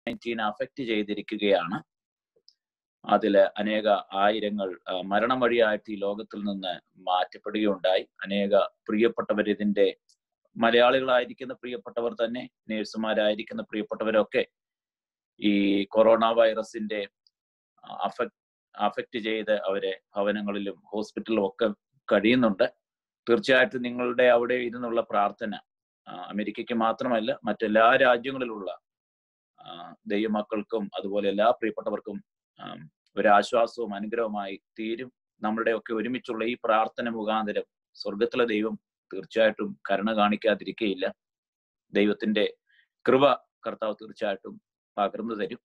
Nineteen affect ചെയ്തിരിക്കുകയാണ് അതില് അനേക ആയിരങ്ങൾ ആ, മരണം വഴിയായിട്ട് ഈ ലോകത്തിൽ നിന്ന് മാറ്റപ്പെടുകയുണ്ടായി അനേക പ്രിയപ്പെട്ടവർ ഇതിന്റെ മലയാളികളായിരിക്കുന്ന പ്രിയപ്പെട്ടവർ തന്നെ നേഴ്സുമാരായിരിക്കുന്ന പ്രിയപ്പെട്ടവരൊക്കെ ഈ കൊറോണ വൈറസിന്റെ അഫക്ട് അഫക്റ്റ് ചെയ്ത് അവരെ ഭവനങ്ങളിലും ഹോസ്പിറ്റലിലും ഒക്കെ കഴിയുന്നുണ്ട് തീർച്ചയായിട്ടും നിങ്ങളുടെ അവിടെ ഇരുന്നുള്ള പ്രാർത്ഥന ആ, അമേരിക്കയ്ക്ക് മാത്രമല്ല മറ്റെല്ലാ രാജ്യങ്ങളിലുള്ള ആ, ദൈവമക്കൾക്കും അതുപോലെ എല്ലാ പ്രിയപ്പെട്ടവർക്കും ആം, ഒരു ആശ്വാസവും അനുഗ്രഹവുമായി തീരും നമ്മളുടെ ഒക്കെ ഒരുമിച്ചുള്ള ഈ പ്രാർത്ഥന മുഖാന്തരം സ്വർഗത്തിലെ ദൈവം തീർച്ചയായിട്ടും കരുണ കാണിക്കാതിരിക്കുകയില്ല ദൈവത്തിന്റെ കൃപ കർത്താവ് തീർച്ചയായിട്ടും പകർന്നു തരും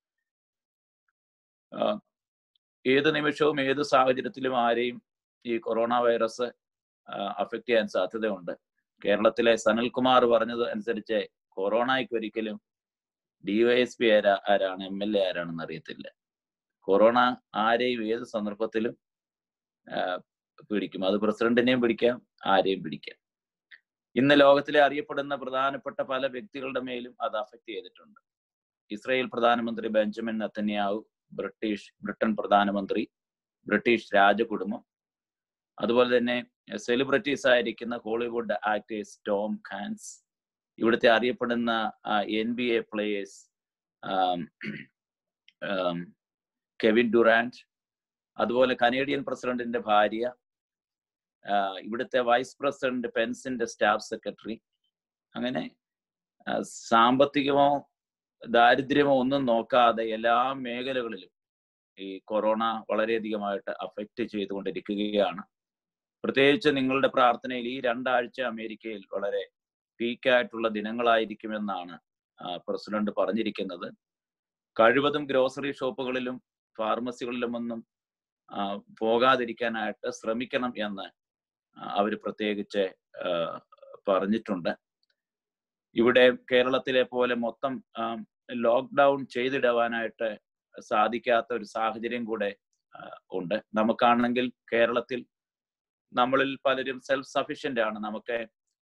ആ, ഏത് നിമിഷവും ഏത് സാഹചര്യത്തിലും ആരെയും ഈ കൊറോണ വൈറസ് അഫക്റ്റ് ചെയ്യാൻ സാധ്യതയുണ്ട് കേരളത്തിലെ സനൽകുമാർ പറഞ്ഞത് അനുസരിച്ച് കൊറോണയ്ക്ക് ഒരിക്കലും ഡിവൈഎസ്പി ആരാ ആരാണ് എം എൽ എ ആരാണെന്ന് അറിയത്തില്ല കൊറോണ ആരെയും ഏത് സന്ദർഭത്തിലും ആ, പിടിക്കും അത് പ്രസിഡന്റിനെയും പിടിക്കാം ആരെയും പിടിക്കാം ഇന്ന് ലോകത്തിലെ അറിയപ്പെടുന്ന പ്രധാനപ്പെട്ട പല വ്യക്തികളുടെ മേലും അത് അഫക്റ്റ് ചെയ്തിട്ടുണ്ട് ഇസ്രായേൽ പ്രധാനമന്ത്രി ബെഞ്ചമിൻ നത്തന്യാവു ബ്രിട്ടീഷ് ബ്രിട്ടൻ പ്രധാനമന്ത്രി ബ്രിട്ടീഷ് രാജകുടുംബം അതുപോലെ തന്നെ സെലിബ്രിറ്റീസ് ആയിരിക്കുന്ന ഹോളിവുഡ് ആക്ടേഴ്സ് ടോം ഖാൻസ് ഇവിടുത്തെ അറിയപ്പെടുന്ന N B A players Kevin Durant അതുപോലെ കനേഡിയൻ പ്രസിഡന്റിന്റെ ഭാര്യ ആ, ഇവിടുത്തെ വൈസ് പ്രസിഡന്റ് പെൻസിന്റെ സ്റ്റാഫ് സെക്രട്ടറി അങ്ങനെ ആ, സാമ്പത്തികമോ ദാരിദ്ര്യമോ ഒന്നും നോക്കാതെ എല്ലാ മേഖലകളിലും ഈ കൊറോണ വളരെയധികമായിട്ട് അഫക്റ്റ് ചെയ്തുകൊണ്ടിരിക്കുകയാണ് പ്രത്യേകിച്ച് നിങ്ങളുടെ പ്രാർത്ഥനയിൽ ഈ രണ്ടാഴ്ച അമേരിക്കയിൽ വളരെ പീക്കായിട്ടുള്ള ദിനങ്ങളായിരിക്കുമെന്നാണ് ആ, പ്രസിഡന്റ് പറഞ്ഞിരിക്കുന്നത് കഴിവതും ഗ്രോസറി ഷോപ്പുകളിലും ഫാർമസികളിലും ഒന്നും ആ, പോകാതിരിക്കാനായിട്ട് ശ്രമിക്കണം എന്ന് അവർ പ്രത്യേകിച്ച് ആ, പറഞ്ഞിട്ടുണ്ട് ഇവിടെ കേരളത്തിലെ പോലെ മൊത്തം ലോക്ക്ഡൗൺ ചെയ്തിടുവാനായിട്ട് സാധിക്കാത്ത ഒരു സാഹചര്യം കൂടെ ആ, ഉണ്ട് നമുക്കാണെങ്കിൽ കേരളത്തിൽ നമ്മളിൽ പലരും സെൽഫ് സഫീഷ്യന്റ് ആണ് നമുക്ക്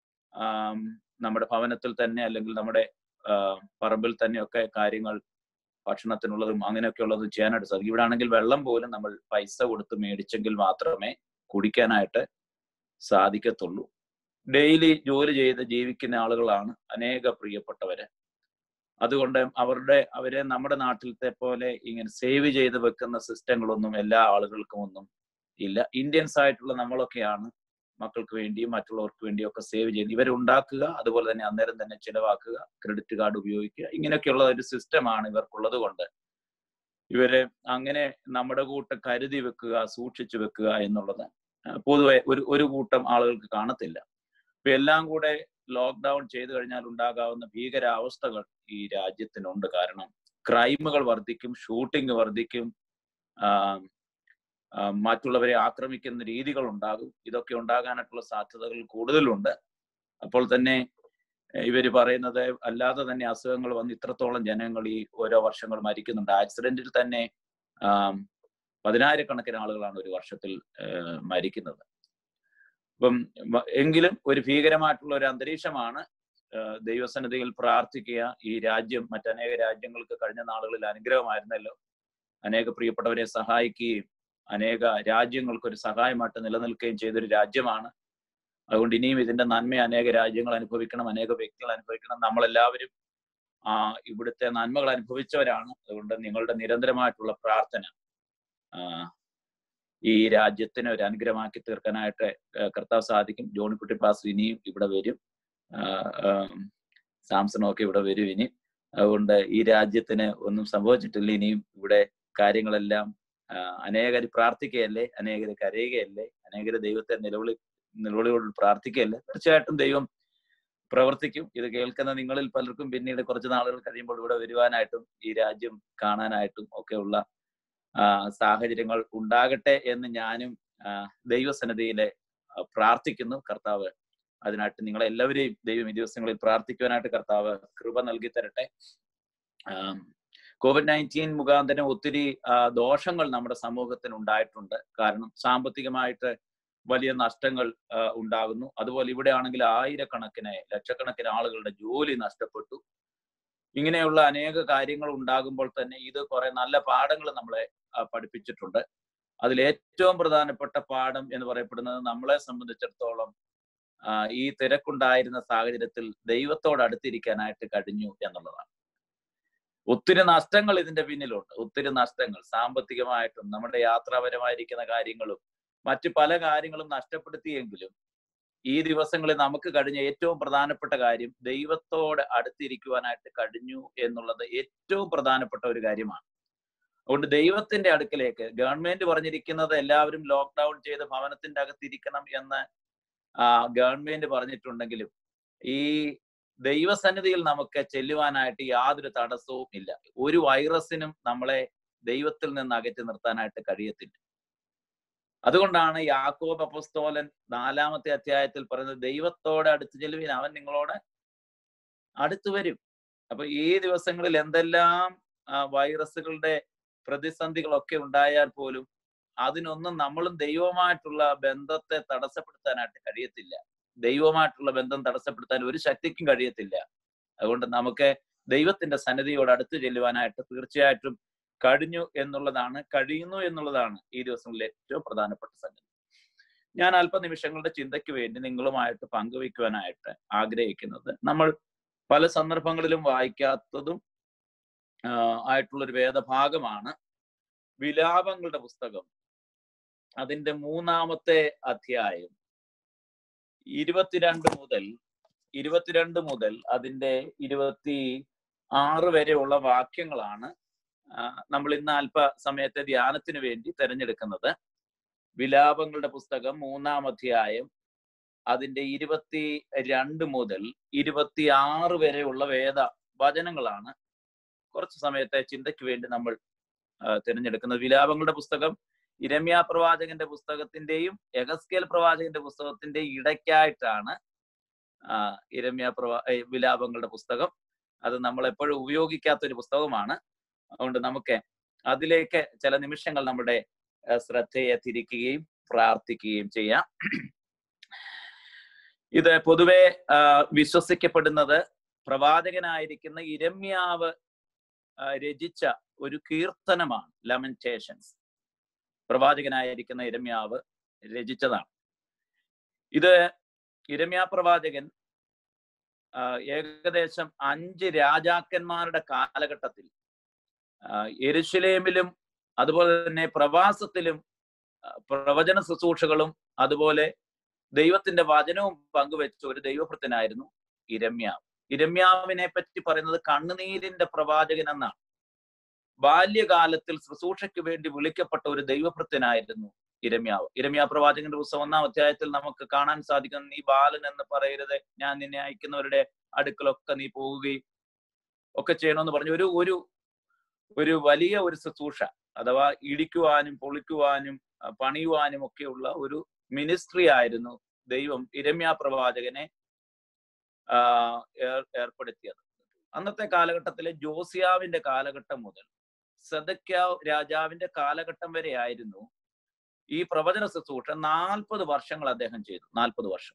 ആം, നമ്മുടെ ഭവനത്തിൽ തന്നെ അല്ലെങ്കിൽ നമ്മുടെ ആ, പറമ്പിൽ തന്നെയൊക്കെ കാര്യങ്ങൾ ഭക്ഷണത്തിനുള്ളതും അങ്ങനെയൊക്കെ ഉള്ളതും ചെയ്യാനായിട്ട് സാധിക്കും ഇവിടെ ആണെങ്കിൽ വെള്ളം പോലും നമ്മൾ പൈസ കൊടുത്ത് മേടിച്ചെങ്കിൽ മാത്രമേ കുടിക്കാനായിട്ട് സാധിക്കത്തുള്ളൂ ഡെയിലി ജോലി ചെയ്ത് ജീവിക്കുന്ന ആളുകളാണ് അനേക പ്രിയപ്പെട്ടവര് അതുകൊണ്ട് അവരുടെ അവരെ നമ്മുടെ നാട്ടിലത്തെ പോലെ ഇങ്ങനെ സേവ് ചെയ്ത് വെക്കുന്ന സിസ്റ്റങ്ങളൊന്നും എല്ലാ ആളുകൾക്കും ഒന്നും ഇല്ല ഇന്ത്യൻസ് ആയിട്ടുള്ള നമ്മളൊക്കെയാണ് മക്കൾക്ക് വേണ്ടിയും മറ്റുള്ളവർക്ക് വേണ്ടിയും ഒക്കെ സേവ് ചെയ്യുന്നത് ഇവരുണ്ടാക്കുക അതുപോലെ തന്നെ അന്നേരം തന്നെ ചിലവാക്കുക ക്രെഡിറ്റ് കാർഡ് ഉപയോഗിക്കുക ഇങ്ങനെയൊക്കെയുള്ള ഒരു സിസ്റ്റമാണ് ഇവർക്കുള്ളത് കൊണ്ട് ഇവര് അങ്ങനെ നമ്മുടെ കൂട്ട് കരുതി വെക്കുക സൂക്ഷിച്ചു വെക്കുക എന്നുള്ളത് ആ, പൊതുവെ ഒരു ഒരു കൂട്ടം ആളുകൾക്ക് കാണത്തില്ല ഇപ്പൊ എല്ലാം കൂടെ ലോക്ക്ഡൗൺ ചെയ്തു കഴിഞ്ഞാൽ ഉണ്ടാകാവുന്ന ഭീകരാവസ്ഥകൾ ഈ രാജ്യത്തിനുണ്ട് കാരണം ക്രൈമുകൾ വർദ്ധിക്കും ഷൂട്ടിംഗ് വർദ്ധിക്കും ആ, ആ, മറ്റുള്ളവരെ ആക്രമിക്കുന്ന രീതികൾ ഉണ്ടാകും ഇതൊക്കെ ഉണ്ടാകാനായിട്ടുള്ള സാധ്യതകൾ കൂടുതലുണ്ട് അപ്പോൾ തന്നെ എഹ്, ഇവര് പറയുന്നത് അല്ലാതെ തന്നെ അസുഖങ്ങൾ വന്ന് ഇത്രത്തോളം ജനങ്ങൾ ഈ ഓരോ വർഷങ്ങൾ മരിക്കുന്നുണ്ട് ആക്സിഡന്റിൽ തന്നെ ആം, പതിനായിരക്കണക്കിന് ആളുകളാണ് ഒരു വർഷത്തിൽ ഏഹ്, മരിക്കുന്നത് അപ്പം വ- എങ്കിലും ഒരു ഭീകരമായിട്ടുള്ള ഒരു അന്തരീക്ഷമാണ് ഏഹ്, ദൈവസന്നിധിയിൽ പ്രാർത്ഥിക്കുക ഈ രാജ്യം മറ്റനേക രാജ്യങ്ങൾക്ക് കഴിഞ്ഞ നാളുകളിൽ അനുഗ്രഹമായിരുന്നല്ലോ അനേക പ്രിയപ്പെട്ടവരെ സഹായിക്കുകയും അനേക രാജ്യങ്ങൾക്ക് ഒരു സഹായമായിട്ട് നിലനിൽക്കുകയും ചെയ്തൊരു രാജ്യമാണ് അതുകൊണ്ട് ഇനിയും ഇതിന്റെ നന്മ അനേക രാജ്യങ്ങൾ അനുഭവിക്കണം അനേക വ്യക്തികൾ അനുഭവിക്കണം നമ്മളെല്ലാവരും ആ ഇവിടുത്തെ നന്മകൾ അനുഭവിച്ചവരാണ് അതുകൊണ്ട് നിങ്ങളുടെ നിരന്തരമായിട്ടുള്ള പ്രാർത്ഥന ആ, ഈ രാജ്യത്തിന് ഒരു അനുഗ്രഹമാക്കി തീർക്കാനായിട്ട് ഏഹ് കർത്താവ് സാധിക്കും ജോണിക്കുട്ടി പാസ് ഇനിയും ഇവിടെ വരും ആ, ആം, സാംസണും ഒക്കെ ഇവിടെ വരും ഇനി അതുകൊണ്ട് ഈ രാജ്യത്തിന് ഒന്നും സംഭവിച്ചിട്ടില്ല ഇനിയും ഇവിടെ കാര്യങ്ങളെല്ലാം ആ, അനേകർ പ്രാർത്ഥിക്കുകയല്ലേ അനേകർ കരയുകയല്ലേ അനേകർ ദൈവത്തെ നിലവിളി നിലവിളിയോട് പ്രാർത്ഥിക്കുകയല്ലേ തീർച്ചയായിട്ടും ദൈവം പ്രവർത്തിക്കും ഇത് കേൾക്കുന്ന നിങ്ങളിൽ പലർക്കും പിന്നീട് കുറച്ച് നാളുകൾ കഴിയുമ്പോൾ ഇവിടെ വരുവാനായിട്ടും ഈ രാജ്യം കാണാനായിട്ടും ഒക്കെയുള്ള ആ, സാഹചര്യങ്ങൾ ഉണ്ടാകട്ടെ എന്ന് ഞാനും ആ, ദൈവസന്നിധിയിലെ ആ, പ്രാർത്ഥിക്കുന്നു കർത്താവ് അതിനായിട്ട് നിങ്ങളെ എല്ലാവരെയും ദൈവം ഈ ദിവസങ്ങളിൽ പ്രാർത്ഥിക്കുവാനായിട്ട് കർത്താവ് കൃപ നൽകി തരട്ടെ കോവിഡ് നയൻറ്റീൻ മുഖാന്തരം ഒത്തിരി ആ, ദോഷങ്ങൾ നമ്മുടെ സമൂഹത്തിന് ഉണ്ടായിട്ടുണ്ട് കാരണം സാമ്പത്തികമായിട്ട് വലിയ നഷ്ടങ്ങൾ ആ, ഉണ്ടാകുന്നു അതുപോലെ ഇവിടെ ആണെങ്കിൽ ആയിരക്കണക്കിന് ലക്ഷക്കണക്കിന് ആളുകളുടെ ജോലി നഷ്ടപ്പെട്ടു ഇങ്ങനെയുള്ള അനേക കാര്യങ്ങൾ ഉണ്ടാകുമ്പോൾ തന്നെ ഇത് കുറെ നല്ല പാഠങ്ങൾ നമ്മളെ ആ, പഠിപ്പിച്ചിട്ടുണ്ട് അതിൽ ഏറ്റവും പ്രധാനപ്പെട്ട പാഠം എന്ന് പറയപ്പെടുന്നത് നമ്മളെ സംബന്ധിച്ചിടത്തോളം ആ, ഈ തിരക്കുണ്ടായിരുന്ന സാഹചര്യത്തിൽ ദൈവത്തോട് അടുത്തിരിക്കാനായിട്ട് കഴിഞ്ഞു എന്നുള്ളതാണ് ഒത്തിരി നഷ്ടങ്ങൾ ഇതിന്റെ പിന്നിലുണ്ട് ഒത്തിരി നഷ്ടങ്ങൾ സാമ്പത്തികമായിട്ടും നമ്മുടെ യാത്രാപരമായിരിക്കുന്ന കാര്യങ്ങളും മറ്റു പല കാര്യങ്ങളും നഷ്ടപ്പെടുത്തിയെങ്കിലും ഈ ദിവസങ്ങളിൽ നമുക്ക് കഴിഞ്ഞ ഏറ്റവും പ്രധാനപ്പെട്ട കാര്യം ദൈവത്തോട് അടുത്തിരിക്കുവാനായിട്ട് കഴിഞ്ഞു എന്നുള്ളത് ഏറ്റവും പ്രധാനപ്പെട്ട ഒരു കാര്യമാണ് അതുകൊണ്ട് ദൈവത്തിന്റെ അടുക്കലേക്ക് ഗവൺമെന്റ് പറഞ്ഞിരിക്കുന്നത് എല്ലാവരും ലോക്ക്ഡൌൺ ചെയ്ത് ഭവനത്തിന്റെ അകത്തിരിക്കണം എന്ന് ആ, ഗവൺമെന്റ് പറഞ്ഞിട്ടുണ്ടെങ്കിലും ഈ ദൈവസന്നിധിയിൽ നമുക്ക് ചെല്ലുവാനായിട്ട് യാതൊരു തടസ്സവും ഇല്ല ഒരു വൈറസിനും നമ്മളെ ദൈവത്തിൽ നിന്ന് അകറ്റി നിർത്താനായിട്ട് കഴിയത്തില്ല അതുകൊണ്ടാണ് യാക്കോബ് അപ്പസ്തോലൻ നാലാമത്തെ അധ്യായത്തിൽ പറയുന്നത് ദൈവത്തോട് അടുത്ത് ചെല്ലുവിൻ അവൻ നിങ്ങളോട് അടുത്തു വരും അപ്പൊ ഈ ദിവസങ്ങളിൽ എന്തെല്ലാം ആ, വൈറസുകളുടെ പ്രതിസന്ധികളൊക്കെ ഉണ്ടായാൽ പോലും അതിനൊന്നും നമ്മളും ദൈവമായിട്ടുള്ള ബന്ധത്തെ തടസ്സപ്പെടുത്താനായിട്ട് കഴിയത്തില്ല ദൈവമായിട്ടുള്ള ബന്ധം തടസ്സപ്പെടുത്താൻ ഒരു ശക്തിക്കും കഴിയത്തില്ല അതുകൊണ്ട് നമുക്ക് ദൈവത്തിന്റെ സന്നിധിയോട് അടുത്ത് ചെല്ലുവാനായിട്ട് തീർച്ചയായിട്ടും കഴിഞ്ഞു എന്നുള്ളതാണ് കഴിയുന്നു എന്നുള്ളതാണ് ഈ ദിവസങ്ങളിൽ ഏറ്റവും പ്രധാനപ്പെട്ട സംഗതി ഞാൻ അല്പനിമിഷങ്ങളുടെ ചിന്തയ്ക്ക് വേണ്ടി നിങ്ങളുമായിട്ട് പങ്കുവയ്ക്കുവാനായിട്ട് ആഗ്രഹിക്കുന്നത് നമ്മൾ പല സന്ദർഭങ്ങളിലും വായിക്കാത്തതും ആ, ആയിട്ടുള്ളൊരു വേദഭാഗമാണ് വിലാപങ്ങളുടെ പുസ്തകം അതിന്റെ മൂന്നാമത്തെ അധ്യായം ഇരുപത്തിരണ്ട് മുതൽ ഇരുപത്തിരണ്ട് മുതൽ അതിന്റെ ഇരുപത്തി ആറ് വരെയുള്ള വാക്യങ്ങളാണ് ആ, നമ്മൾ ഇന്ന് അല്പ സമയത്തെ ധ്യാനത്തിന് വേണ്ടി തിരഞ്ഞെടുക്കുന്നത് വിലാപങ്ങളുടെ പുസ്തകം മൂന്നാം അധ്യായം അതിന്റെ ഇരുപത്തി രണ്ട് മുതൽ ഇരുപത്തി ആറ് വരെയുള്ള വേദ വചനങ്ങളാണ് കുറച്ച് സമയത്തെ ചിന്തയ്ക്ക് വേണ്ടി നമ്മൾ ആ, തിരഞ്ഞെടുക്കുന്നത് വിലാപങ്ങളുടെ പുസ്തകം ഇരമ്യ പ്രവാചകന്റെ പുസ്തകത്തിന്റെയും എഗസ്കേൽ പ്രവാചകന്റെ പുസ്തകത്തിന്റെയും ഇടയ്ക്കായിട്ടാണ് ആ, ഇരമ്യ പ്രവാ ഏ, വിലാപങ്ങളുടെ പുസ്തകം അത് നമ്മൾ എപ്പോഴും ഉപയോഗിക്കാത്ത ഒരു പുസ്തകമാണ് അതുകൊണ്ട് നമുക്ക് അതിലേക്ക് ചില നിമിഷങ്ങൾ നമ്മുടെ ആ, ശ്രദ്ധയെ തിരിക്കുകയും പ്രാർത്ഥിക്കുകയും ചെയ്യാം ഇത് പൊതുവെ ആ, വിശ്വസിക്കപ്പെടുന്നത് പ്രവാചകനായിരിക്കുന്ന ഇരമ്യാവ് ആ, രചിച്ച ഒരു കീർത്തനമാണ് ലമന്റേഷൻസ് പ്രവാചകനായിരിക്കുന്ന ഇരമ്യാവ് രചിച്ചതാണ് ഇത് ഇരമ്യാ പ്രവാചകൻ ആ, ഏകദേശം അഞ്ച് രാജാക്കന്മാരുടെ കാലഘട്ടത്തിൽ ആ, യെരുശലേമിലും അതുപോലെ തന്നെ പ്രവാസത്തിലും ആ, പ്രവചന ശുശ്രൂഷകളും അതുപോലെ ദൈവത്തിന്റെ വചനവും പങ്കുവെച്ച ഒരു ദൈവഭൃത്തനായിരുന്നു ഇരമ്യാവ് ഇരമ്യാവിനെ പറ്റി പറയുന്നത് കണ്ണുനീരിന്റെ പ്രവാചകൻ എന്നാണ് ബാല്യകാലത്തിൽ ശുശ്രൂഷയ്ക്ക് വേണ്ടി വിളിക്കപ്പെട്ട ഒരു ദൈവഭൃത്തനായിരുന്നു ഇരമ്യാവ് ഇരമ്യാ പ്രവാചകന്റെ പുസ്തകം ഒന്നാം അധ്യായത്തിൽ നമുക്ക് കാണാൻ സാധിക്കുന്ന നീ ബാലൻ എന്ന് പറയരുത് ഞാൻ നിന്നെ അയക്കുന്നവരുടെ അടുക്കലൊക്കെ നീ പോവുകയും ഒക്കെ ചെയ്യണമെന്ന് പറഞ്ഞു ഒരു ഒരു ഒരു വലിയ ഒരു ശുശ്രൂഷ അഥവാ ഇടിക്കുവാനും പൊളിക്കുവാനും ആ, പണിയുവാനും ഒക്കെയുള്ള ഒരു മിനിസ്ട്രി ആയിരുന്നു ദൈവം ഇരമ്യാ പ്രവാചകനെ ആ, ഏർ- ഏർപ്പെടുത്തിയത് അന്നത്തെ കാലഘട്ടത്തിലെ ജോസിയാവിന്റെ കാലഘട്ടം മുതൽ സദക്യാവ് രാജാവിന്റെ കാലഘട്ടം വരെ ആയിരുന്നു ഈ പ്രവചന ശുശ്രൂഷ നാൽപ്പത് വർഷങ്ങൾ അദ്ദേഹം ചെയ്തു നാൽപ്പത് വർഷം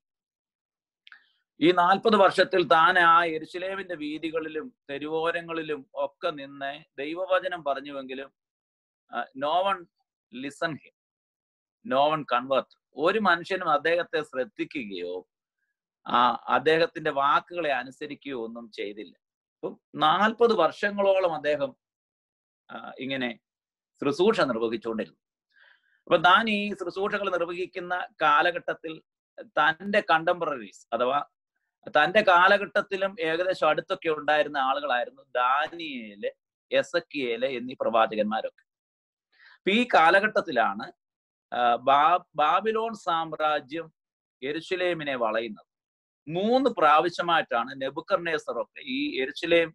ഈ നാൽപ്പത് വർഷത്തിൽ താൻ ആ എരുശലേമിന്റെ വീതികളിലും തെരുവോരങ്ങളിലും ഒക്കെ നിന്ന് ദൈവവചനം പറഞ്ഞുവെങ്കിലും no one listen him no one convert ഒരു മനുഷ്യനും അദ്ദേഹത്തെ ശ്രദ്ധിക്കുകയോ ആ അദ്ദേഹത്തിന്റെ വാക്കുകളെ അനുസരിക്കുകയോ ഒന്നും ചെയ്തില്ല അപ്പം നാൽപ്പത് വർഷങ്ങളോളം അദ്ദേഹം ആ, ഇങ്ങനെ ശുശ്രൂഷ നിർവഹിച്ചുകൊണ്ടിരുന്നു അപ്പൊ താൻ ഈ ശുശ്രൂഷകൾ നിർവഹിക്കുന്ന കാലഘട്ടത്തിൽ തന്റെ കണ്ടംപററീസ് അഥവാ തന്റെ കാലഘട്ടത്തിലും ഏകദേശം അടുത്തൊക്കെ ഉണ്ടായിരുന്ന ആളുകളായിരുന്നു ദാനിയേല് എസക്കിയേല് എന്നീ പ്രവാചകന്മാരൊക്കെ അപ്പൊ ഈ കാലഘട്ടത്തിലാണ് ആ, ബാ- ബാബിലോൺ സാമ്രാജ്യം എരുശലേമിനെ വളയുന്നത് മൂന്ന് പ്രാവശ്യമായിട്ടാണ് നെബുക്കർണേസറൊക്കെ ഈ എരുശലേം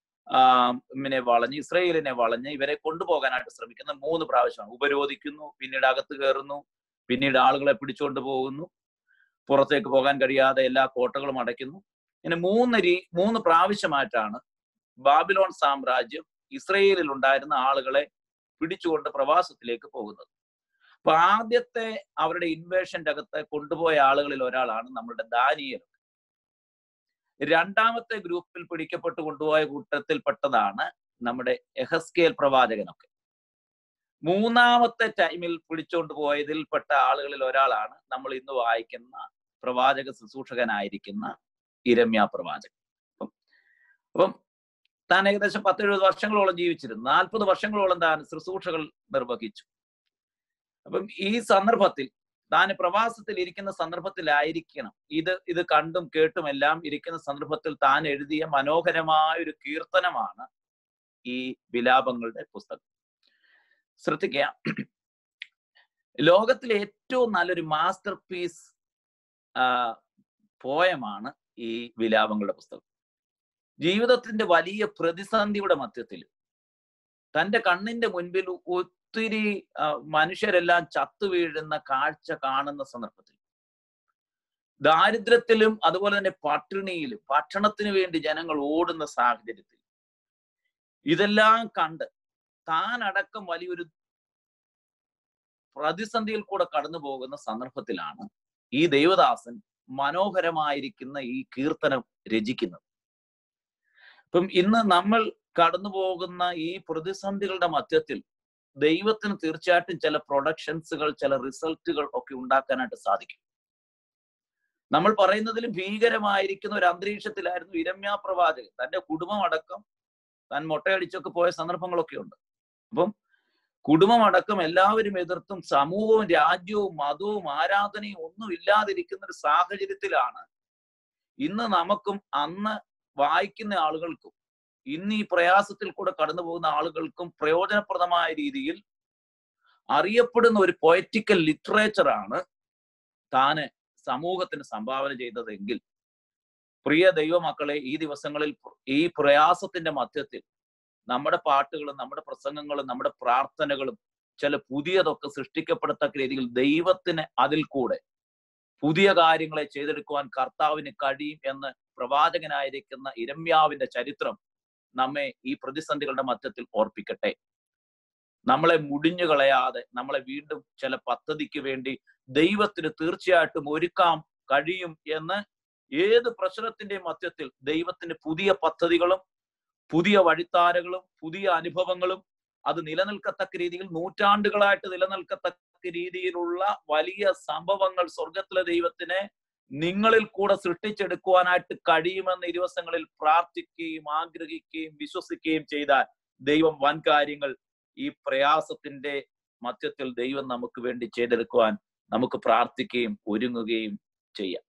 ിനെ വളഞ്ഞ് ഇസ്രയേലിനെ വളഞ്ഞ് ഇവരെ കൊണ്ടുപോകാനായിട്ട് ശ്രമിക്കുന്ന മൂന്ന് പ്രാവശ്യമാണ് ഉപരോധിക്കുന്നു പിന്നീട് അകത്ത് കയറുന്നു പിന്നീട് ആളുകളെ പിടിച്ചുകൊണ്ട് പോകുന്നു പുറത്തേക്ക് പോകാൻ കഴിയാതെ എല്ലാ കോട്ടകളും അടയ്ക്കുന്നു ഇങ്ങനെ മൂന്ന് രീ മൂന്ന് പ്രാവശ്യമായിട്ടാണ് ബാബിലോൺ സാമ്രാജ്യം ഇസ്രയേലിൽ ഉണ്ടായിരുന്ന ആളുകളെ പിടിച്ചുകൊണ്ട് പ്രവാസത്തിലേക്ക് പോകുന്നത് അപ്പൊ ആദ്യത്തെ അവരുടെ ഇൻവേഷന്റെ അകത്ത് കൊണ്ടുപോയ ആളുകളിൽ ഒരാളാണ് നമ്മളുടെ ദാനിയൽ രണ്ടാമത്തെ ഗ്രൂപ്പിൽ പിടിക്കപ്പെട്ട് കൊണ്ടുപോയ കൂട്ടത്തിൽപ്പെട്ടതാണ് നമ്മുടെ എഹസ്കേൽ പ്രവാചകനൊക്കെ മൂന്നാമത്തെ ടൈമിൽ പിടിച്ചുകൊണ്ട് പോയതിൽപ്പെട്ട ആളുകളിൽ ഒരാളാണ് നമ്മൾ ഇന്ന് വായിക്കുന്ന പ്രവാചക ശുശ്രൂഷകനായിരിക്കുന്ന ഇരമ്യ പ്രവാചകൻ അപ്പം അപ്പം താൻ ഏകദേശം പത്തെഴുപത് വർഷങ്ങളോളം ജീവിച്ചിരുന്നു നാൽപ്പത് വർഷങ്ങളോളം താൻ ശുശ്രൂഷകൾ നിർവഹിച്ചു അപ്പം ഈ സന്ദർഭത്തിൽ താൻ പ്രവാസത്തിൽ ഇരിക്കുന്ന സന്ദർഭത്തിലായിരിക്കണം ഇത് ഇത് കണ്ടും കേട്ടും എല്ലാം ഇരിക്കുന്ന സന്ദർഭത്തിൽ താൻ എഴുതിയ മനോഹരമായ ഒരു കീർത്തനമാണ് ഈ വിലാപങ്ങളുടെ പുസ്തകം ശ്രദ്ധിക്കുക ലോകത്തിലെ ഏറ്റവും നല്ലൊരു മാസ്റ്റർ പീസ് പോയമാണ് ഈ വിലാപങ്ങളുടെ പുസ്തകം ജീവിതത്തിന്റെ വലിയ പ്രതിസന്ധിയുടെ മധ്യത്തിൽ തന്റെ കണ്ണിന്റെ മുൻപിൽ ഒത്തിരി മനുഷ്യരെല്ലാം ചത്തു വീഴുന്ന കാഴ്ച കാണുന്ന സന്ദർഭത്തിൽ ദാരിദ്ര്യത്തിലും അതുപോലെ തന്നെ പട്ടിണിയിലും ഭക്ഷണത്തിന് വേണ്ടി ജനങ്ങൾ ഓടുന്ന സാഹചര്യത്തിൽ ഇതെല്ലാം കണ്ട് താൻ അടക്കം വലിയൊരു പ്രതിസന്ധിയിൽ കൂടെ കടന്നു പോകുന്ന സന്ദർഭത്തിലാണ് ഈ ദൈവദാസൻ മനോഹരമായിരിക്കുന്ന ഈ കീർത്തനം രചിക്കുന്നത് ഇപ്പം ഇന്ന് നമ്മൾ കടന്നു പോകുന്ന ഈ പ്രതിസന്ധികളുടെ മധ്യത്തിൽ ദൈവത്തിന് തീർച്ചയായിട്ടും ചില പ്രൊഡക്ഷൻസുകൾ ചില റിസൾട്ടുകൾ ഒക്കെ ഉണ്ടാക്കാനായിട്ട് സാധിക്കും നമ്മൾ പറയുന്നതിലും ഭീകരമായിരിക്കുന്ന ഒരു അന്തരീക്ഷത്തിലായിരുന്നു ഇരമ്യ പ്രവാചകൻ തന്റെ കുടുംബം അടക്കം താൻ മുട്ടയടിച്ചൊക്കെ പോയ സന്ദർഭങ്ങളൊക്കെ ഉണ്ട് അപ്പം കുടുംബമടക്കം എല്ലാവരും എതിർത്തും സമൂഹവും രാജ്യവും മതവും ആരാധനയും ഒന്നും ഇല്ലാതിരിക്കുന്ന ഒരു സാഹചര്യത്തിലാണ് ഇന്ന് നമുക്കും അന്ന് വായിക്കുന്ന ആളുകൾക്കും ഇന്ന് ഈ പ്രയാസത്തിൽ കൂടെ കടന്നു പോകുന്ന ആളുകൾക്കും പ്രയോജനപ്രദമായ രീതിയിൽ അറിയപ്പെടുന്ന ഒരു പൊയറ്റിക്കൽ ലിറ്ററേച്ചറാണ് താന് സമൂഹത്തിന് സംഭാവന ചെയ്തതെങ്കിൽ പ്രിയ ദൈവമക്കളെ ഈ ദിവസങ്ങളിൽ ഈ പ്രയാസത്തിന്റെ മധ്യത്തിൽ നമ്മുടെ പാട്ടുകളും നമ്മുടെ പ്രസംഗങ്ങളും നമ്മുടെ പ്രാർത്ഥനകളും ചില പുതിയതൊക്കെ സൃഷ്ടിക്കപ്പെടത്തക്ക രീതിയിൽ ദൈവത്തിന് അതിൽ കൂടെ പുതിയ കാര്യങ്ങളെ ചെയ്തെടുക്കുവാൻ കർത്താവിന് കഴിയും എന്ന് പ്രവാചകനായിരിക്കുന്ന ഇരമ്യാവിന്റെ ചരിത്രം നമ്മെ ഈ പ്രതിസന്ധികളുടെ മധ്യത്തിൽ ഓർപ്പിക്കട്ടെ നമ്മളെ മുടിഞ്ഞു കളയാതെ നമ്മളെ വീണ്ടും ചില പദ്ധതിക്ക് വേണ്ടി ദൈവത്തിന് തീർച്ചയായിട്ടും ഒരുക്കാം കഴിയും എന്ന് ഏത് പ്രശ്നത്തിന്റെ മധ്യത്തിൽ ദൈവത്തിന് പുതിയ പദ്ധതികളും പുതിയ വഴിത്താരകളും പുതിയ അനുഭവങ്ങളും അത് നിലനിൽക്കത്തക്ക രീതിയിൽ നൂറ്റാണ്ടുകളായിട്ട് നിലനിൽക്കത്തക്ക രീതിയിലുള്ള വലിയ സംഭവങ്ങൾ സ്വർഗത്തിലെ ദൈവത്തിന് നിങ്ങളിൽ കൂടെ സൃഷ്ടിച്ചെടുക്കുവാനായിട്ട് കഴിയുമെന്ന് ഇരുവസങ്ങളിൽ പ്രാർത്ഥിക്കുകയും ആഗ്രഹിക്കുകയും വിശ്വസിക്കുകയും ചെയ്താൽ ദൈവം വൻ കാര്യങ്ങൾ ഈ പ്രയാസത്തിന്റെ മധ്യത്തിൽ ദൈവം നമുക്ക് വേണ്ടി ചെയ്തെടുക്കുവാൻ നമുക്ക് പ്രാർത്ഥിക്കുകയും ഒരുങ്ങുകയും ചെയ്യാം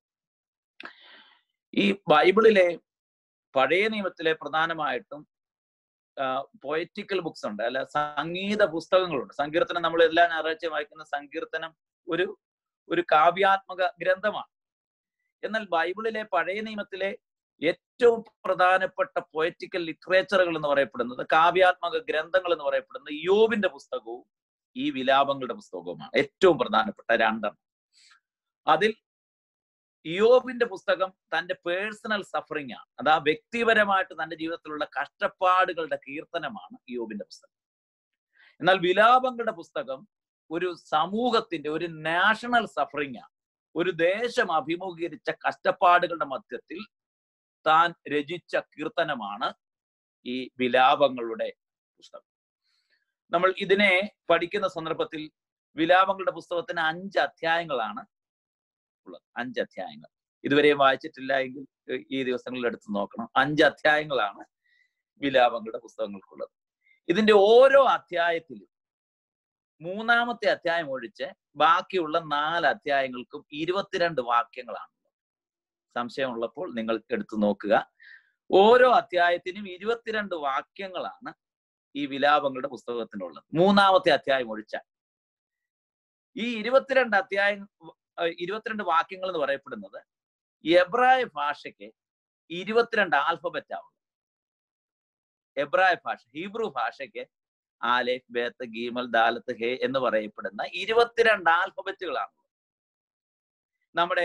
ഈ ബൈബിളിലെ പഴയ നിയമത്തിലെ പ്രധാനമായിട്ടും പൊയറ്റിക്കൽ ബുക്സ് ഉണ്ട് അല്ല സംഗീത പുസ്തകങ്ങളുണ്ട് സങ്കീർത്തനം നമ്മൾ എല്ലാ ഞായറാഴ്ചയും വായിക്കുന്ന സങ്കീർത്തനം ഒരു ഒരു കാവ്യാത്മക ഗ്രന്ഥമാണ് എന്നാൽ ബൈബിളിലെ പഴയ നിയമത്തിലെ ഏറ്റവും പ്രധാനപ്പെട്ട പൊയറ്റിക്കൽ ലിറ്ററേച്ചറുകൾ എന്ന് പറയപ്പെടുന്നത് കാവ്യാത്മക ഗ്രന്ഥങ്ങൾ എന്ന് പറയപ്പെടുന്നത് യോബിന്റെ പുസ്തകവും ഈ വിലാപങ്ങളുടെ പുസ്തകവുമാണ് ഏറ്റവും പ്രധാനപ്പെട്ട രണ്ടെണ്ണം അതിൽ യോബിന്റെ പുസ്തകം തന്റെ പേഴ്സണൽ സഫറിംഗ് ആണ് അത് ആ വ്യക്തിപരമായിട്ട് തന്റെ ജീവിതത്തിലുള്ള കഷ്ടപ്പാടുകളുടെ കീർത്തനമാണ് യോബിന്റെ പുസ്തകം എന്നാൽ വിലാപങ്ങളുടെ പുസ്തകം ഒരു സമൂഹത്തിന്റെ ഒരു നാഷണൽ സഫറിംഗ് ആണ് ഒരു ദേശം അഭിമുഖീകരിച്ച കഷ്ടപ്പാടുകളുടെ മധ്യത്തിൽ താൻ രചിച്ച കീർത്തനമാണ് ഈ വിലാപങ്ങളുടെ പുസ്തകം നമ്മൾ ഇതിനെ പഠിക്കുന്ന സന്ദർഭത്തിൽ വിലാപങ്ങളുടെ പുസ്തകത്തിന് അഞ്ച് അധ്യായങ്ങളാണ് ഉള്ളത് അഞ്ച് അധ്യായങ്ങൾ ഇതുവരെയും വായിച്ചിട്ടില്ല എങ്കിൽ ഈ ദിവസങ്ങളിൽ എടുത്ത് നോക്കണം അഞ്ച് അധ്യായങ്ങളാണ് വിലാപങ്ങളുടെ പുസ്തകങ്ങൾക്കുള്ളത് ഇതിന്റെ ഓരോ അധ്യായത്തിലും മൂന്നാമത്തെ അധ്യായം ഒഴിച്ച് ബാക്കിയുള്ള നാല് അധ്യായങ്ങൾക്കും ഇരുപത്തിരണ്ട് വാക്യങ്ങളാണ് സംശയമുള്ളപ്പോൾ നിങ്ങൾ എടുത്തു നോക്കുക ഓരോ അധ്യായത്തിനും ഇരുപത്തിരണ്ട് വാക്യങ്ങളാണ് ഈ വിലാപങ്ങളുടെ പുസ്തകത്തിനുള്ളത് മൂന്നാമത്തെ അധ്യായം ഒഴിച്ചാൽ ഈ ഇരുപത്തിരണ്ട് അധ്യായം ഇരുപത്തിരണ്ട് വാക്യങ്ങൾ എന്ന് പറയപ്പെടുന്നത് എബ്രായ ഭാഷയ്ക്ക് ഇരുപത്തിരണ്ട് ആൽഫബറ്റ് ആവുന്നു എബ്രായ ഭാഷ ഹീബ്രു ഭാഷയ്ക്ക് ആലേഫ് ബേത്ത് ഗീമൽ ദാലത്ത് ഹേ എന്ന് പറയപ്പെടുന്ന ഇരുപത്തിരണ്ട് ആൽഫബറ്റുകളാണ് നമ്മുടെ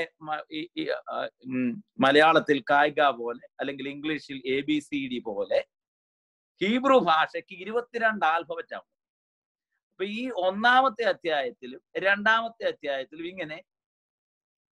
മലയാളത്തിൽ കായിക പോലെ അല്ലെങ്കിൽ ഇംഗ്ലീഷിൽ എ ബി സി ഡി പോലെ ഹീബ്രു ഭാഷയ്ക്ക് ഇരുപത്തിരണ്ട് ആൽഫബറ്റ് ആണ് അപ്പൊ ഈ ഒന്നാമത്തെ അധ്യായത്തിലും രണ്ടാമത്തെ അധ്യായത്തിലും ഇങ്ങനെ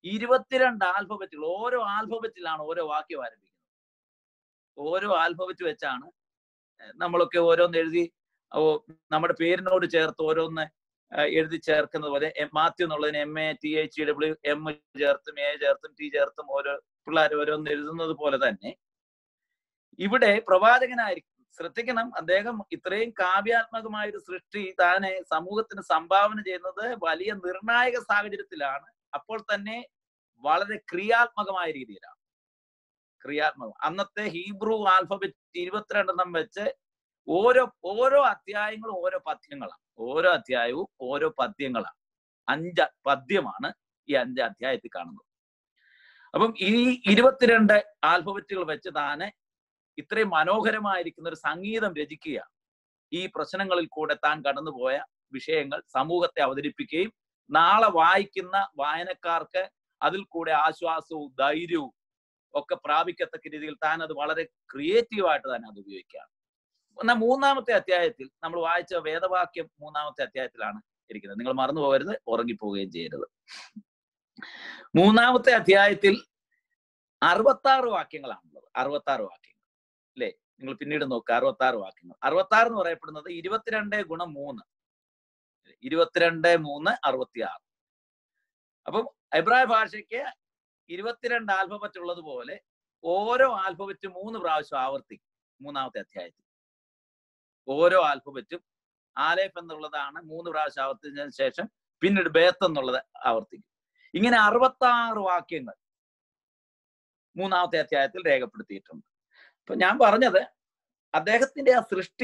ഇരുപത്തിരണ്ട് ആൽഫബറ്റുകൾ ഓരോ ആൽഫബറ്റിലാണ് ഓരോ വാക്യം ആരംഭിക്കുന്നത് ഓരോ ആൽഫബറ്റ് വെച്ചാണ് നമ്മളൊക്കെ ഓരോന്ന് എഴുതി ഓ നമ്മുടെ പേരിനോട് ചേർത്ത് ഓരോന്ന് എഴുതി ചേർക്കുന്നത് പോലെ മാത്യു എന്നുള്ളതിന് M A T H W M ചേർത്തും എ ചേർത്തും ടി ചേർത്തും ഓരോ പിള്ളേർ ഓരോന്ന് എഴുതുന്നത് പോലെ തന്നെ ഇവിടെ പ്രവാചകനായിരിക്കും ശ്രദ്ധിക്കണം അദ്ദേഹം ഇത്രയും കാവ്യാത്മകമായ ഒരു സൃഷ്ടി താനെ സമൂഹത്തിന് സംഭാവന ചെയ്യുന്നത് വലിയ നിർണായക സാഹചര്യത്തിലാണ് അപ്പോൾ തന്നെ വളരെ ക്രിയാത്മകമായ രീതിയിലാണ് ക്രിയാത്മകം അന്നത്തെ ഹീബ്രു ആൽഫബറ്റ് ഇരുപത്തിരണ്ടെണ്ണം വെച്ച് ഓരോ ഓരോ അധ്യായങ്ങളും ഓരോ പദ്യങ്ങളാണ് ഓരോ അധ്യായവും ഓരോ പദ്യങ്ങളാണ് അഞ്ച് പദ്യമാണ് ഈ അഞ്ച് അധ്യായത്തിൽ കാണുന്നത് അപ്പം ഈ ഇരുപത്തിരണ്ട് ആൽഫബറ്റുകൾ വെച്ച് താനെ ഇത്രയും മനോഹരമായിരിക്കുന്ന ഒരു സംഗീതം രചിക്കുകയാണ് ഈ പ്രശ്നങ്ങളിൽ കൂടെ താൻ കടന്നുപോയ വിഷയങ്ങൾ സമൂഹത്തെ അവതരിപ്പിക്കുകയും നാളെ വായിക്കുന്ന വായനക്കാർക്ക് അതിൽ കൂടെ ആശ്വാസവും ധൈര്യവും ഒക്കെ പ്രാപിക്കത്തക്ക രീതിയിൽ താൻ അത് വളരെ ക്രിയേറ്റീവായിട്ട് തന്നെ അത് ഉപയോഗിക്കുകയാണ് എന്നാൽ മൂന്നാമത്തെ അധ്യായത്തിൽ നമ്മൾ വായിച്ച വേദവാക്യം മൂന്നാമത്തെ അധ്യായത്തിലാണ് ഇരിക്കുന്നത് നിങ്ങൾ മറന്നു പോകരുത് ഉറങ്ങിപ്പോവുകയും ചെയ്യരുത് മൂന്നാമത്തെ അധ്യായത്തിൽ അറുപത്തി ആറ് വാക്യങ്ങളാണുള്ളത് അറുപത്തി ആറ് വാക്യങ്ങൾ അല്ലേ നിങ്ങൾ പിന്നീട് നോക്കുക അറുപത്തി ആറ് വാക്യങ്ങൾ അറുപത്തി ആറ് എന്ന് പറയപ്പെടുന്നത് ഇരുപത്തിരണ്ട് ഗുണം മൂന്ന് ഇരുപത്തിരണ്ട് മൂന്ന് അറുപത്തി ആറ് അപ്പം എബ്രായ ഭാഷയ്ക്ക് ഇരുപത്തിരണ്ട് ആൽഫബറ്റ് ഉള്ളതുപോലെ ഓരോ ആൽഫബറ്റ് മൂന്ന് പ്രാവശ്യം ആവർത്തിക്കും മൂന്നാമത്തെ അധ്യായത്തിൽ ഓരോ ആൽഫബറ്റും ആലേഫ് എന്നുള്ളതാണ് മൂന്ന് പ്രാവശ്യം ആവർത്തിച്ചതിന് ശേഷം പിന്നീട് ബേത്ത് എന്നുള്ളത് ആവർത്തിക്കും ഇങ്ങനെ അറുപത്തി ആറ് വാക്യങ്ങൾ മൂന്നാമത്തെ അധ്യായത്തിൽ രേഖപ്പെടുത്തിയിട്ടുണ്ട് അപ്പൊ ഞാൻ പറഞ്ഞത് അദ്ദേഹത്തിന്റെ ആ സൃഷ്ടി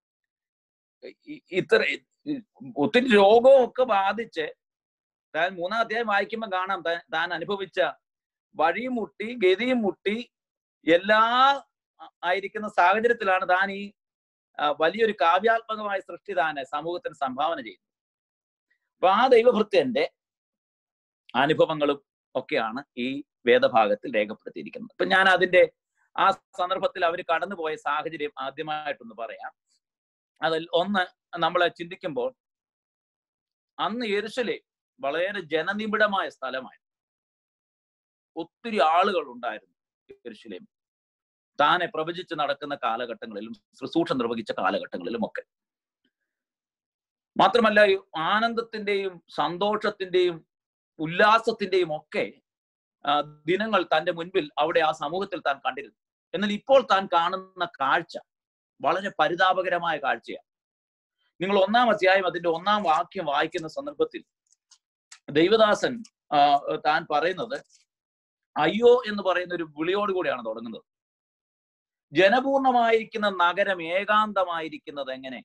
ഇത്ര ഒത്തിരി രോഗവും ഒക്കെ ബാധിച്ച് താൻ മൂന്നാം അധ്യായം വായിക്കുമ്പോൾ കാണാം താൻ അനുഭവിച്ച വഴിയും മുട്ടി ഗതിയും മുട്ടി എല്ലാ ആയിരിക്കുന്ന സാഹചര്യത്തിലാണ് താൻ ഈ വലിയൊരു കാവ്യാത്മകമായ സൃഷ്ടി താനെ സമൂഹത്തിന് സംഭാവന ചെയ്യുന്നത് അപ്പൊ ആ ദൈവഭൃത്യന്റെ അനുഭവങ്ങളും ഒക്കെയാണ് ഈ വേദഭാഗത്തിൽ രേഖപ്പെടുത്തിയിരിക്കുന്നത് അപ്പൊ ഞാൻ അതിന്റെ ആ സന്ദർഭത്തിൽ അവർ കടന്നുപോയ സാഹചര്യം ആദ്യമായിട്ടൊന്ന് പറയാം അതിൽ ഒന്ന് നമ്മൾ ചിന്തിക്കുമ്പോൾ അന്ന് യെരുശലേം വളരെ ജനനിബിഡമായ സ്ഥലമായി ഒത്തിരി ആളുകൾ ഉണ്ടായിരുന്നു യെരുശലേം താനെ പ്രവചിച്ച് നടക്കുന്ന കാലഘട്ടങ്ങളിലും ശുശ്രൂഷ നിർവഹിച്ച കാലഘട്ടങ്ങളിലും ഒക്കെ മാത്രമല്ല ആനന്ദത്തിന്റെയും സന്തോഷത്തിന്റെയും ഉല്ലാസത്തിന്റെയും ഒക്കെ ദിനങ്ങൾ തന്റെ മുൻപിൽ അവിടെ ആ സമൂഹത്തിൽ താൻ കണ്ടിരുന്നു എന്നാൽ ഇപ്പോൾ താൻ കാണുന്ന കാഴ്ച വളരെ പരിതാപകരമായ കാഴ്ചയാണ് നിങ്ങൾ ഒന്നാം അധ്യായം അതിന്റെ ഒന്നാം വാക്യം വായിക്കുന്ന സന്ദർഭത്തിൽ ദൈവദാസൻ താൻ പറയുന്നത് അയ്യോ എന്ന് പറയുന്ന ഒരു വിളിയോടുകൂടിയാണ് തുടങ്ങുന്നത് ജനപൂർണമായിരിക്കുന്ന നഗരം ഏകാന്തമായിരിക്കുന്നത് എങ്ങനെ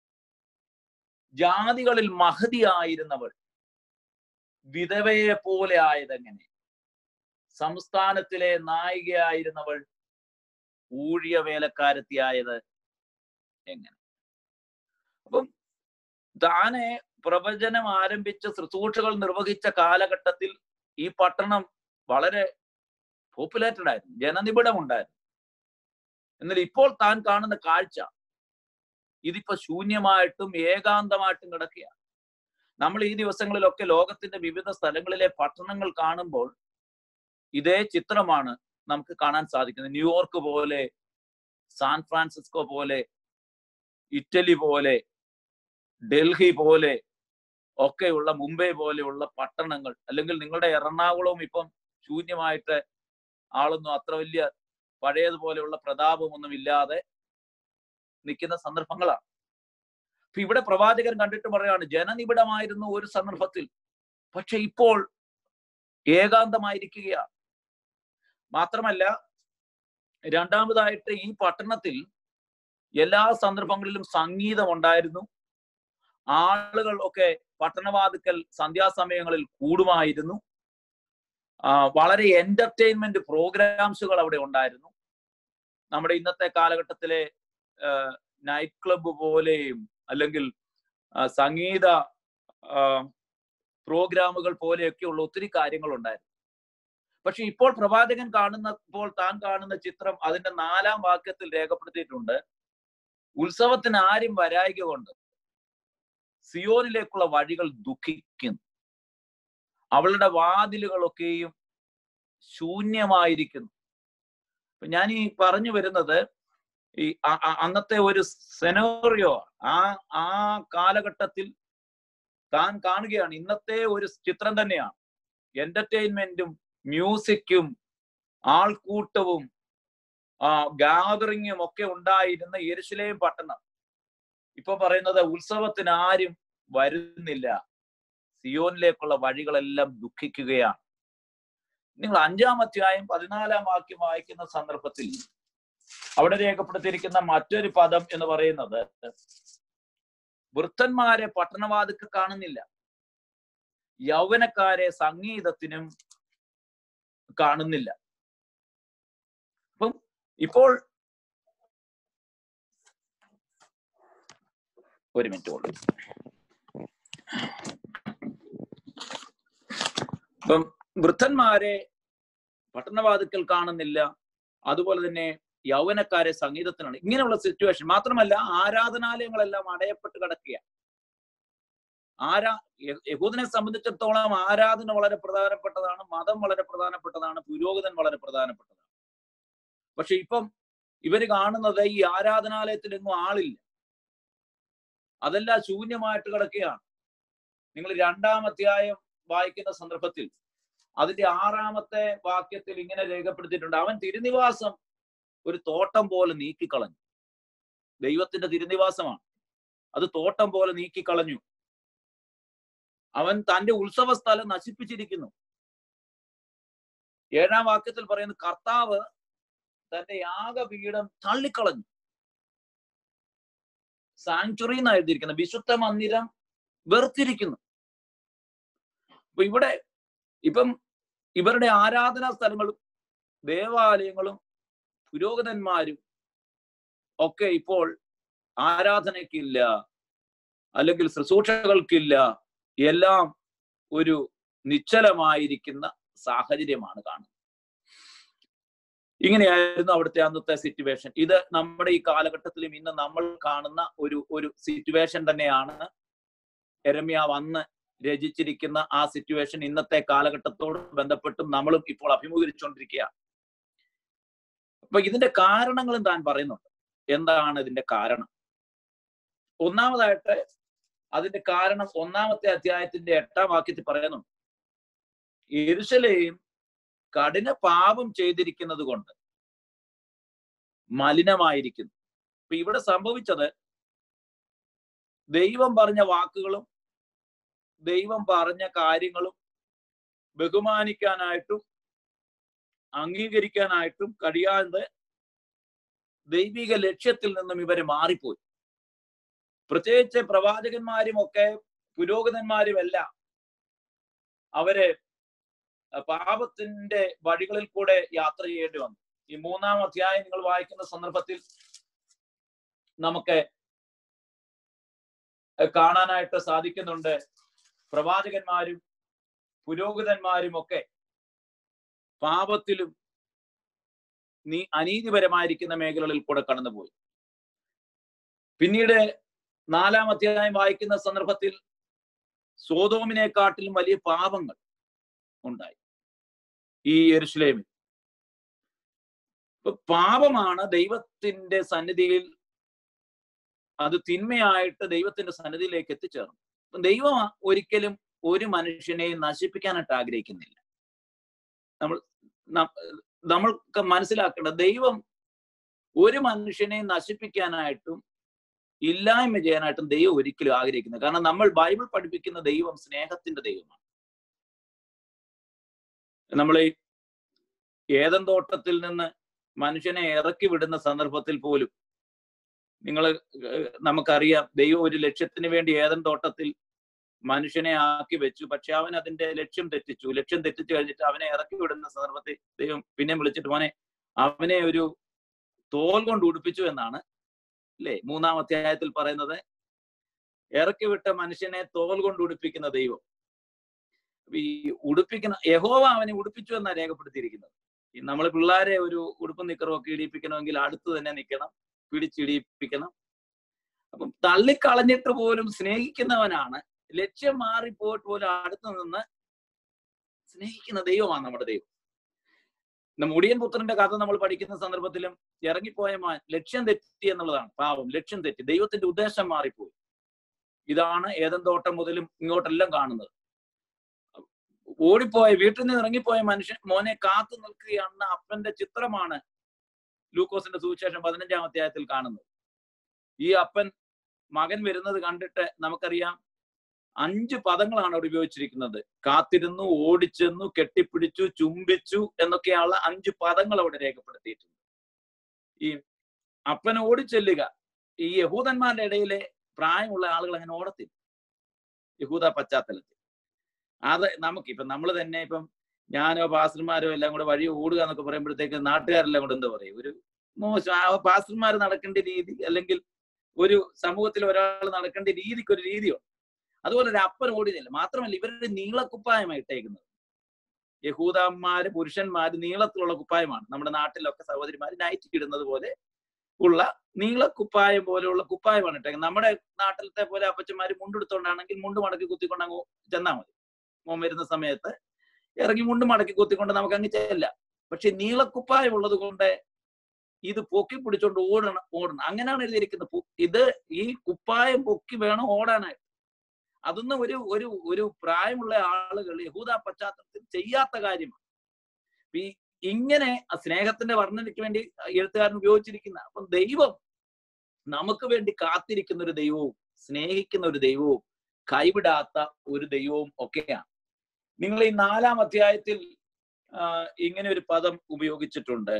ജാതികളിൽ മഹതിയായിരുന്നവൾ വിധവയെ പോലെ ആയതെങ്ങനെ സംസ്ഥാനത്തിലെ നായികയായിരുന്നവൾ ഊഴിയ വേലക്കാരത്തിയായത് എങ്ങനെ അപ്പം താനെ പ്രവചനം ആരംഭിച്ച ശുശ്രൂഷകൾ നിർവഹിച്ച കാലഘട്ടത്തിൽ ഈ പട്ടണം വളരെ പോപ്പുലേറ്റഡ് ആയിരുന്നു ജനനിബിഡം ഉണ്ടായിരുന്നു എന്നാൽ ഇപ്പോൾ താൻ കാണുന്ന കാഴ്ച ഇതിപ്പോ ശൂന്യമായിട്ടും ഏകാന്തമായിട്ടും കിടക്കുകയാണ് നമ്മൾ ഈ ദിവസങ്ങളിലൊക്കെ ലോകത്തിന്റെ വിവിധ സ്ഥലങ്ങളിലെ പട്ടണങ്ങൾ കാണുമ്പോൾ ഇതേ ചിത്രമാണ് നമുക്ക് കാണാൻ സാധിക്കുന്നത് ന്യൂയോർക്ക് പോലെ സാൻ ഫ്രാൻസിസ്കോ പോലെ ഇറ്റലി പോലെ ഡൽഹി പോലെ ഒക്കെയുള്ള മുംബൈ പോലെയുള്ള പട്ടണങ്ങൾ അല്ലെങ്കിൽ നിങ്ങളുടെ എറണാകുളവും ഇപ്പം ശൂന്യമായിട്ട് ആളൊന്നും അത്ര വലിയ പഴയതുപോലെയുള്ള പ്രതാപമൊന്നും ഇല്ലാതെ നിൽക്കുന്ന സന്ദർഭങ്ങളാണ് അപ്പൊ ഇവിടെ പ്രവാചകൻ കണ്ടിട്ട് പറയാണ് ജനനിബിഡമായിരുന്നു ഒരു സന്ദർഭത്തിൽ പക്ഷെ ഇപ്പോൾ ഏകാന്തമായിരിക്കുകയാണ് മാത്രമല്ല രണ്ടാമതായിട്ട് ഈ പട്ടണത്തിൽ എല്ലാ സന്ദർഭങ്ങളിലും സംഗീതം ഉണ്ടായിരുന്നു ആളുകൾ ഒക്കെ പട്ടണവാതുക്കൽ സന്ധ്യാസമയങ്ങളിൽ കൂടുമായിരുന്നു വളരെ എന്റർടൈൻമെന്റ് പ്രോഗ്രാംസുകൾ അവിടെ ഉണ്ടായിരുന്നു നമ്മുടെ ഇന്നത്തെ കാലഘട്ടത്തിലെ നൈറ്റ് ക്ലബ്ബ് പോലെയും അല്ലെങ്കിൽ സംഗീത പ്രോഗ്രാമുകൾ പോലെയൊക്കെയുള്ള ഒത്തിരി കാര്യങ്ങൾ ഉണ്ടായിരുന്നു പക്ഷെ ഇപ്പോൾ പ്രവാചകൻ കാണുന്നപ്പോൾ താൻ കാണുന്ന ചിത്രം അതിന്റെ നാലാം വാക്യത്തിൽ രേഖപ്പെടുത്തിയിട്ടുണ്ട് ഉത്സവത്തിന് ആരും വരായിക കൊണ്ട് സിയോനിലേക്കുള്ള വഴികൾ ദുഃഖിക്കുന്നു അവളുടെ വാതിലുകളൊക്കെയും ശൂന്യമായിരിക്കുന്നു അപ്പൊ ഞാൻ ഈ പറഞ്ഞു വരുന്നത് ഈ അ- അ- അന്നത്തെ ഒരു സെനോറിയോ ആ ആ കാലഘട്ടത്തിൽ താൻ കാണുകയാണ് ഇന്നത്തെ ഒരു ചിത്രം തന്നെയാണ് എന്റർടൈൻമെന്റും മ്യൂസിക്കും ആൾക്കൂട്ടവും ആ ഗാദറിങ്ങും ഒക്കെ ഉണ്ടായിരുന്ന യെരുശലേം പട്ടണം ഇപ്പൊ പറയുന്നത് ഉത്സവത്തിന് ആരും വരുന്നില്ല സിയോനിലേക്കുള്ള വഴികളെല്ലാം ദുഃഖിക്കുകയാണ് നിങ്ങൾ അഞ്ചാം അധ്യായം പതിനാലാം വാക്യം വായിക്കുന്ന സന്ദർഭത്തിൽ അവിടെ രേഖപ്പെടുത്തിയിരിക്കുന്ന മറ്റൊരു പദം എന്ന് പറയുന്നത് വൃദ്ധന്മാരെ പട്ടണവാതിക്ക് കാണുന്നില്ല യൗവനക്കാരെ സംഗീതത്തിനും കാണുന്നില്ല അപ്പം ഇപ്പോൾ ഒരു മിനിറ്റ് കൊണ്ട് ഇപ്പം വൃദ്ധന്മാരെ പട്ടണവാതിക്കൽ കാണുന്നില്ല അതുപോലെ തന്നെ യൗവനക്കാരെ സംഗീതത്തിനാണ് ഇങ്ങനെയുള്ള സിറ്റുവേഷൻ മാത്രമല്ല ആരാധനാലയങ്ങളെല്ലാം അടയപ്പെട്ട് കിടക്കുക ആരാ യ- യഹൂദനെ സംബന്ധിച്ചിടത്തോളം ആരാധന വളരെ പ്രധാനപ്പെട്ടതാണ് മതം വളരെ പ്രധാനപ്പെട്ടതാണ് പുരോഹിതൻ വളരെ പ്രധാനപ്പെട്ടതാണ് പക്ഷെ ഇപ്പം ഇവര് കാണുന്നത് ഈ ആരാധനാലയത്തിലെങ്ങും ആളില്ല അതെല്ലാം ശൂന്യമായിട്ട് കിടക്കുകയാണ് നിങ്ങൾ രണ്ടാം അധ്യായം വായിക്കുന്ന സന്ദർഭത്തിൽ അതിന്റെ ആറാമത്തെ വാക്യത്തിൽ ഇങ്ങനെ രേഖപ്പെടുത്തിയിട്ടുണ്ട് അവൻ തിരുനിവാസം ഒരു തോട്ടം പോലെ നീക്കിക്കളഞ്ഞു ദൈവത്തിന്റെ തിരുനിവാസമാണ് അത് തോട്ടം പോലെ നീക്കിക്കളഞ്ഞു അവൻ തന്റെ ഉത്സവ സ്ഥലം നശിപ്പിച്ചിരിക്കുന്നു ഏഴാം വാക്യത്തിൽ പറയുന്നു കർത്താവ് തന്റെ യാഗപീഠം തള്ളിക്കളഞ്ഞു സാങ്ച്വറി എന്നാണ് എഴുതിയിരിക്കുന്നത് വിശുദ്ധ മന്ദിരം വെറുത്തിരിക്കുന്നു അപ്പൊ ഇവിടെ ഇപ്പം ഇവരുടെ ആരാധനാ സ്ഥലങ്ങളും ദേവാലയങ്ങളും പുരോഹിതന്മാരും ഒക്കെ ഇപ്പോൾ ആരാധനയ്ക്കില്ല അല്ലെങ്കിൽ ശുശ്രൂഷകൾക്കില്ല എല്ലാം ഒരു നിശ്ചലമായിരിക്കുന്ന സാഹചര്യമാണ് കാണുന്നത് ഇങ്ങനെയായിരുന്നു അവിടുത്തെ അന്നത്തെ സിറ്റുവേഷൻ ഇത് നമ്മുടെ ഈ കാലഘട്ടത്തിലും ഇന്ന് നമ്മൾ കാണുന്ന ഒരു ഒരു സിറ്റുവേഷൻ തന്നെയാണ് എരമ്യാവ് അന്ന് രചിച്ചിരിക്കുന്ന ആ സിറ്റുവേഷൻ ഇന്നത്തെ കാലഘട്ടത്തോട് ബന്ധപ്പെട്ടും നമ്മളും ഇപ്പോൾ അഭിമുഖീകരിച്ചുകൊണ്ടിരിക്കുകയാണ് അപ്പൊ ഇതിന്റെ കാരണങ്ങളും താൻ പറയുന്നുണ്ട് എന്താണ് ഇതിന്റെ കാരണം ഒന്നാമതായിട്ട് അതിന്റെ കാരണം ഒന്നാമത്തെ അധ്യായത്തിന്റെ എട്ടാം വാക്യത്തിൽ പറയുന്നുണ്ട് യെരുശലേം കഠിന പാപം ചെയ്തിരിക്കുന്നത് കൊണ്ട് മലിനമായിരിക്കുന്നു അപ്പൊ ഇവിടെ സംഭവിച്ചത് ദൈവം പറഞ്ഞ വാക്കുകളും ദൈവം പറഞ്ഞ കാര്യങ്ങളും ബഹുമാനിക്കാനായിട്ടും അംഗീകരിക്കാനായിട്ടും കഴിയാതെ ദൈവിക ലക്ഷ്യത്തിൽ നിന്നും ഇവര് മാറിപ്പോയി പ്രത്യേകിച്ച് പ്രവാചകന്മാരും ഒക്കെ പുരോഹിതന്മാരും എല്ലാം അവര് പാപത്തിന്റെ വഴികളിൽ കൂടെ യാത്ര ചെയ്യേണ്ടി വന്നു ഈ മൂന്നാം അധ്യായം നിങ്ങൾ വായിക്കുന്ന സന്ദർഭത്തിൽ നമുക്ക് കാണാനായിട്ട് സാധിക്കുന്നുണ്ട് പ്രവാചകന്മാരും പുരോഹിതന്മാരും ഒക്കെ പാപത്തിലും നീ അനീതിപരമായിരിക്കുന്ന മേഖലകളിൽ കൂടെ കടന്നുപോയി പിന്നീട് നാലാം അധ്യായം വായിക്കുന്ന സന്ദർഭത്തിൽ സോതോമിനെക്കാട്ടിലും വലിയ പാപങ്ങൾ ഉണ്ടായി ഈ എരുഷലേമിൽ ഇപ്പൊ പാപമാണ് ദൈവത്തിന്റെ സന്നിധിയിൽ അത് തിന്മയായിട്ട് ദൈവത്തിന്റെ സന്നിധിയിലേക്ക് എത്തിച്ചേർന്നു അപ്പൊ ദൈവം ഒരിക്കലും ഒരു മനുഷ്യനെയും നശിപ്പിക്കാനായിട്ട് ആഗ്രഹിക്കുന്നില്ല നമ്മൾ നമ്മൾക്ക് മനസ്സിലാക്കേണ്ട ദൈവം ഒരു മനുഷ്യനെ നശിപ്പിക്കാനായിട്ടും ഇല്ലായ്മ ചെയ്യാനായിട്ടും ദൈവം ഒരിക്കലും ആഗ്രഹിക്കുന്നത് കാരണം നമ്മൾ ബൈബിൾ പഠിപ്പിക്കുന്ന ദൈവം സ്നേഹത്തിന്റെ ദൈവമാണ് നമ്മൾ ഈ ഏതൻ തോട്ടത്തിൽ നിന്ന് മനുഷ്യനെ ഇറക്കി വിടുന്ന സന്ദർഭത്തിൽ പോലും നിങ്ങൾ നമുക്കറിയാം ദൈവം ഒരു ലക്ഷ്യത്തിന് വേണ്ടി ഏതൻ തോട്ടത്തിൽ മനുഷ്യനെ ആക്കി വെച്ചു പക്ഷെ അവൻ അതിന്റെ ലക്ഷ്യം തെറ്റിച്ചു ലക്ഷ്യം തെറ്റിച്ചു കഴിഞ്ഞിട്ട് അവനെ ഇറക്കി വിടുന്ന സന്ദർഭത്തിൽ ദൈവം പിന്നെ വിളിച്ചിട്ട് മോനെ അവനെ ഒരു തോൽ കൊണ്ട് ഉടുപ്പിച്ചു എന്നാണ് അല്ലേ മൂന്നാം അധ്യായത്തിൽ പറയുന്നത് ഇറക്കി വിട്ട മനുഷ്യനെ തോൽ കൊണ്ട് ഉടുപ്പിക്കുന്ന ദൈവം ഈ ഉടുപ്പിക്കുന്ന യഹോവ അവനെ ഉടുപ്പിച്ചു എന്നാണ് രേഖപ്പെടുത്തിയിരിക്കുന്നത് ഈ നമ്മൾ പിള്ളേരെ ഒരു ഉടുപ്പും നിക്കറും ഒക്കെ ഇടിപ്പിക്കണമെങ്കിൽ അടുത്ത് തന്നെ നിൽക്കണം പിടിച്ചിടിപ്പിക്കണം അപ്പം തള്ളിക്കളഞ്ഞിട്ട് പോലും സ്നേഹിക്കുന്നവനാണ് ലക്ഷ്യം മാറിപ്പോയിട്ട് പോലും അടുത്ത് നിന്ന് സ്നേഹിക്കുന്ന ദൈവമാണ് നമ്മുടെ ദൈവം ഇന്ന് മുടിയൻ പുത്രന്റെ കഥ നമ്മൾ പഠിക്കുന്ന സന്ദർഭത്തിലും ഇറങ്ങിപ്പോയ മാൻ ലക്ഷ്യം തെറ്റി എന്നുള്ളതാണ് പാവം ലക്ഷ്യം തെറ്റി ദൈവത്തിന്റെ ഉദ്ദേശം മാറിപ്പോയി ഇതാണ് ഏതൻ തോട്ടം മുതലും ഇങ്ങോട്ടെല്ലാം കാണുന്നത് ഓടിപ്പോയ വീട്ടിൽ നിന്ന് ഇറങ്ങിപ്പോയ മനുഷ്യൻ മോനെ കാത്തു നിൽക്കുകയാണെന്ന അപ്പന്റെ ചിത്രമാണ് ലൂക്കോസിന്റെ സുവിശേഷം പതിനഞ്ചാം അധ്യായത്തിൽ കാണുന്നത് ഈ അപ്പൻ മകൻ വരുന്നത് കണ്ടിട്ട് നമുക്കറിയാം അഞ്ച് പദങ്ങളാണ് അവിടെ ഉപയോഗിച്ചിരിക്കുന്നത് കാത്തിരുന്നു ഓടിച്ചെന്നു കെട്ടിപ്പിടിച്ചു ചുംബിച്ചു എന്നൊക്കെയുള്ള അഞ്ച് പദങ്ങൾ അവിടെ രേഖപ്പെടുത്തിയിട്ടുണ്ട് ഈ അപ്പൻ ഓടിച്ചെല്ലുക ഈ യഹൂദന്മാരുടെ ഇടയിലെ പ്രായമുള്ള ആളുകൾ അങ്ങനെ ഓടത്തില്ല യഹൂദ പശ്ചാത്തലത്തിൽ അത് നമുക്ക് ഇപ്പൊ നമ്മൾ തന്നെ ഇപ്പം ഞാനോ പാസ്റ്റർമാരോ എല്ലാം കൂടെ വഴി ഓടുക എന്നൊക്കെ പറയുമ്പോഴത്തേക്ക് നാട്ടുകാരെല്ലാം കൂടെ എന്താ പറയും ഒരു മോശം ആ പാസ്റ്റർമാർ നടക്കേണ്ട രീതി അല്ലെങ്കിൽ ഒരു സമൂഹത്തിൽ ഒരാൾ നടക്കേണ്ട രീതിക്ക് ഒരു രീതിയുണ്ട് അതുപോലെ ഒരു അപ്പൻ ഓടിയതല്ല മാത്രമല്ല ഇവരുടെ നീളക്കുപ്പായമാണ് ഇട്ടേക്കുന്നത് യഹൂദന്മാര് പുരുഷന്മാര് നീളത്തിലുള്ള കുപ്പായമാണ് നമ്മുടെ നാട്ടിലൊക്കെ സഹോദരിമാര് നൈറ്റ് ഇടുന്നത് പോലെ ഉള്ള നീളക്കുപ്പായം പോലെയുള്ള കുപ്പായമാണ് ഇട്ടേക്കുന്നത് നമ്മുടെ നാട്ടിലത്തെ പോലെ അപ്പച്ചന്മാര് മുണ്ടെടുത്തോണ്ടാണെങ്കിൽ മുണ്ട് മടക്കി കുത്തിക്കൊണ്ട് അങ്ങ് ചെന്നാൽ മതി മോൻ വരുന്ന സമയത്ത് ഇറങ്ങി മുണ്ട് മടക്കി കുത്തിക്കൊണ്ട് നമുക്ക് അങ്ങ് ചെല്ലാം പക്ഷെ നീളക്കുപ്പായം ഉള്ളത് കൊണ്ട് ഇത് പൊക്കി പിടിച്ചോണ്ട് ഓടണം ഓടണം അങ്ങനെയാണ് എഴുതിയിരിക്കുന്നത് പു- ഇത് ഈ കുപ്പായം പൊക്കി വേണം ഓടാനായിട്ട് അതൊന്നും ഒരു ഒരു ഒരു പ്രായമുള്ള ആളുകൾ യഹൂദ പശ്ചാത്തലത്തിൽ ചെയ്യാത്ത കാര്യമാണ് ഈ ഇങ്ങനെ ആ സ്നേഹത്തിന്റെ വർണ്ണനയ്ക്ക് വേണ്ടി എഴുത്തുകാരൻ ഉപയോഗിച്ചിരിക്കുന്ന അപ്പം ദൈവം നമുക്ക് വേണ്ടി കാത്തിരിക്കുന്ന ഒരു ദൈവവും സ്നേഹിക്കുന്ന ഒരു ദൈവവും കൈവിടാത്ത ഒരു ദൈവവും ഒക്കെയാണ് നിങ്ങൾ ഈ നാലാം അധ്യായത്തിൽ ആ, ഇങ്ങനെ ഒരു പദം ഉപയോഗിച്ചിട്ടുണ്ട്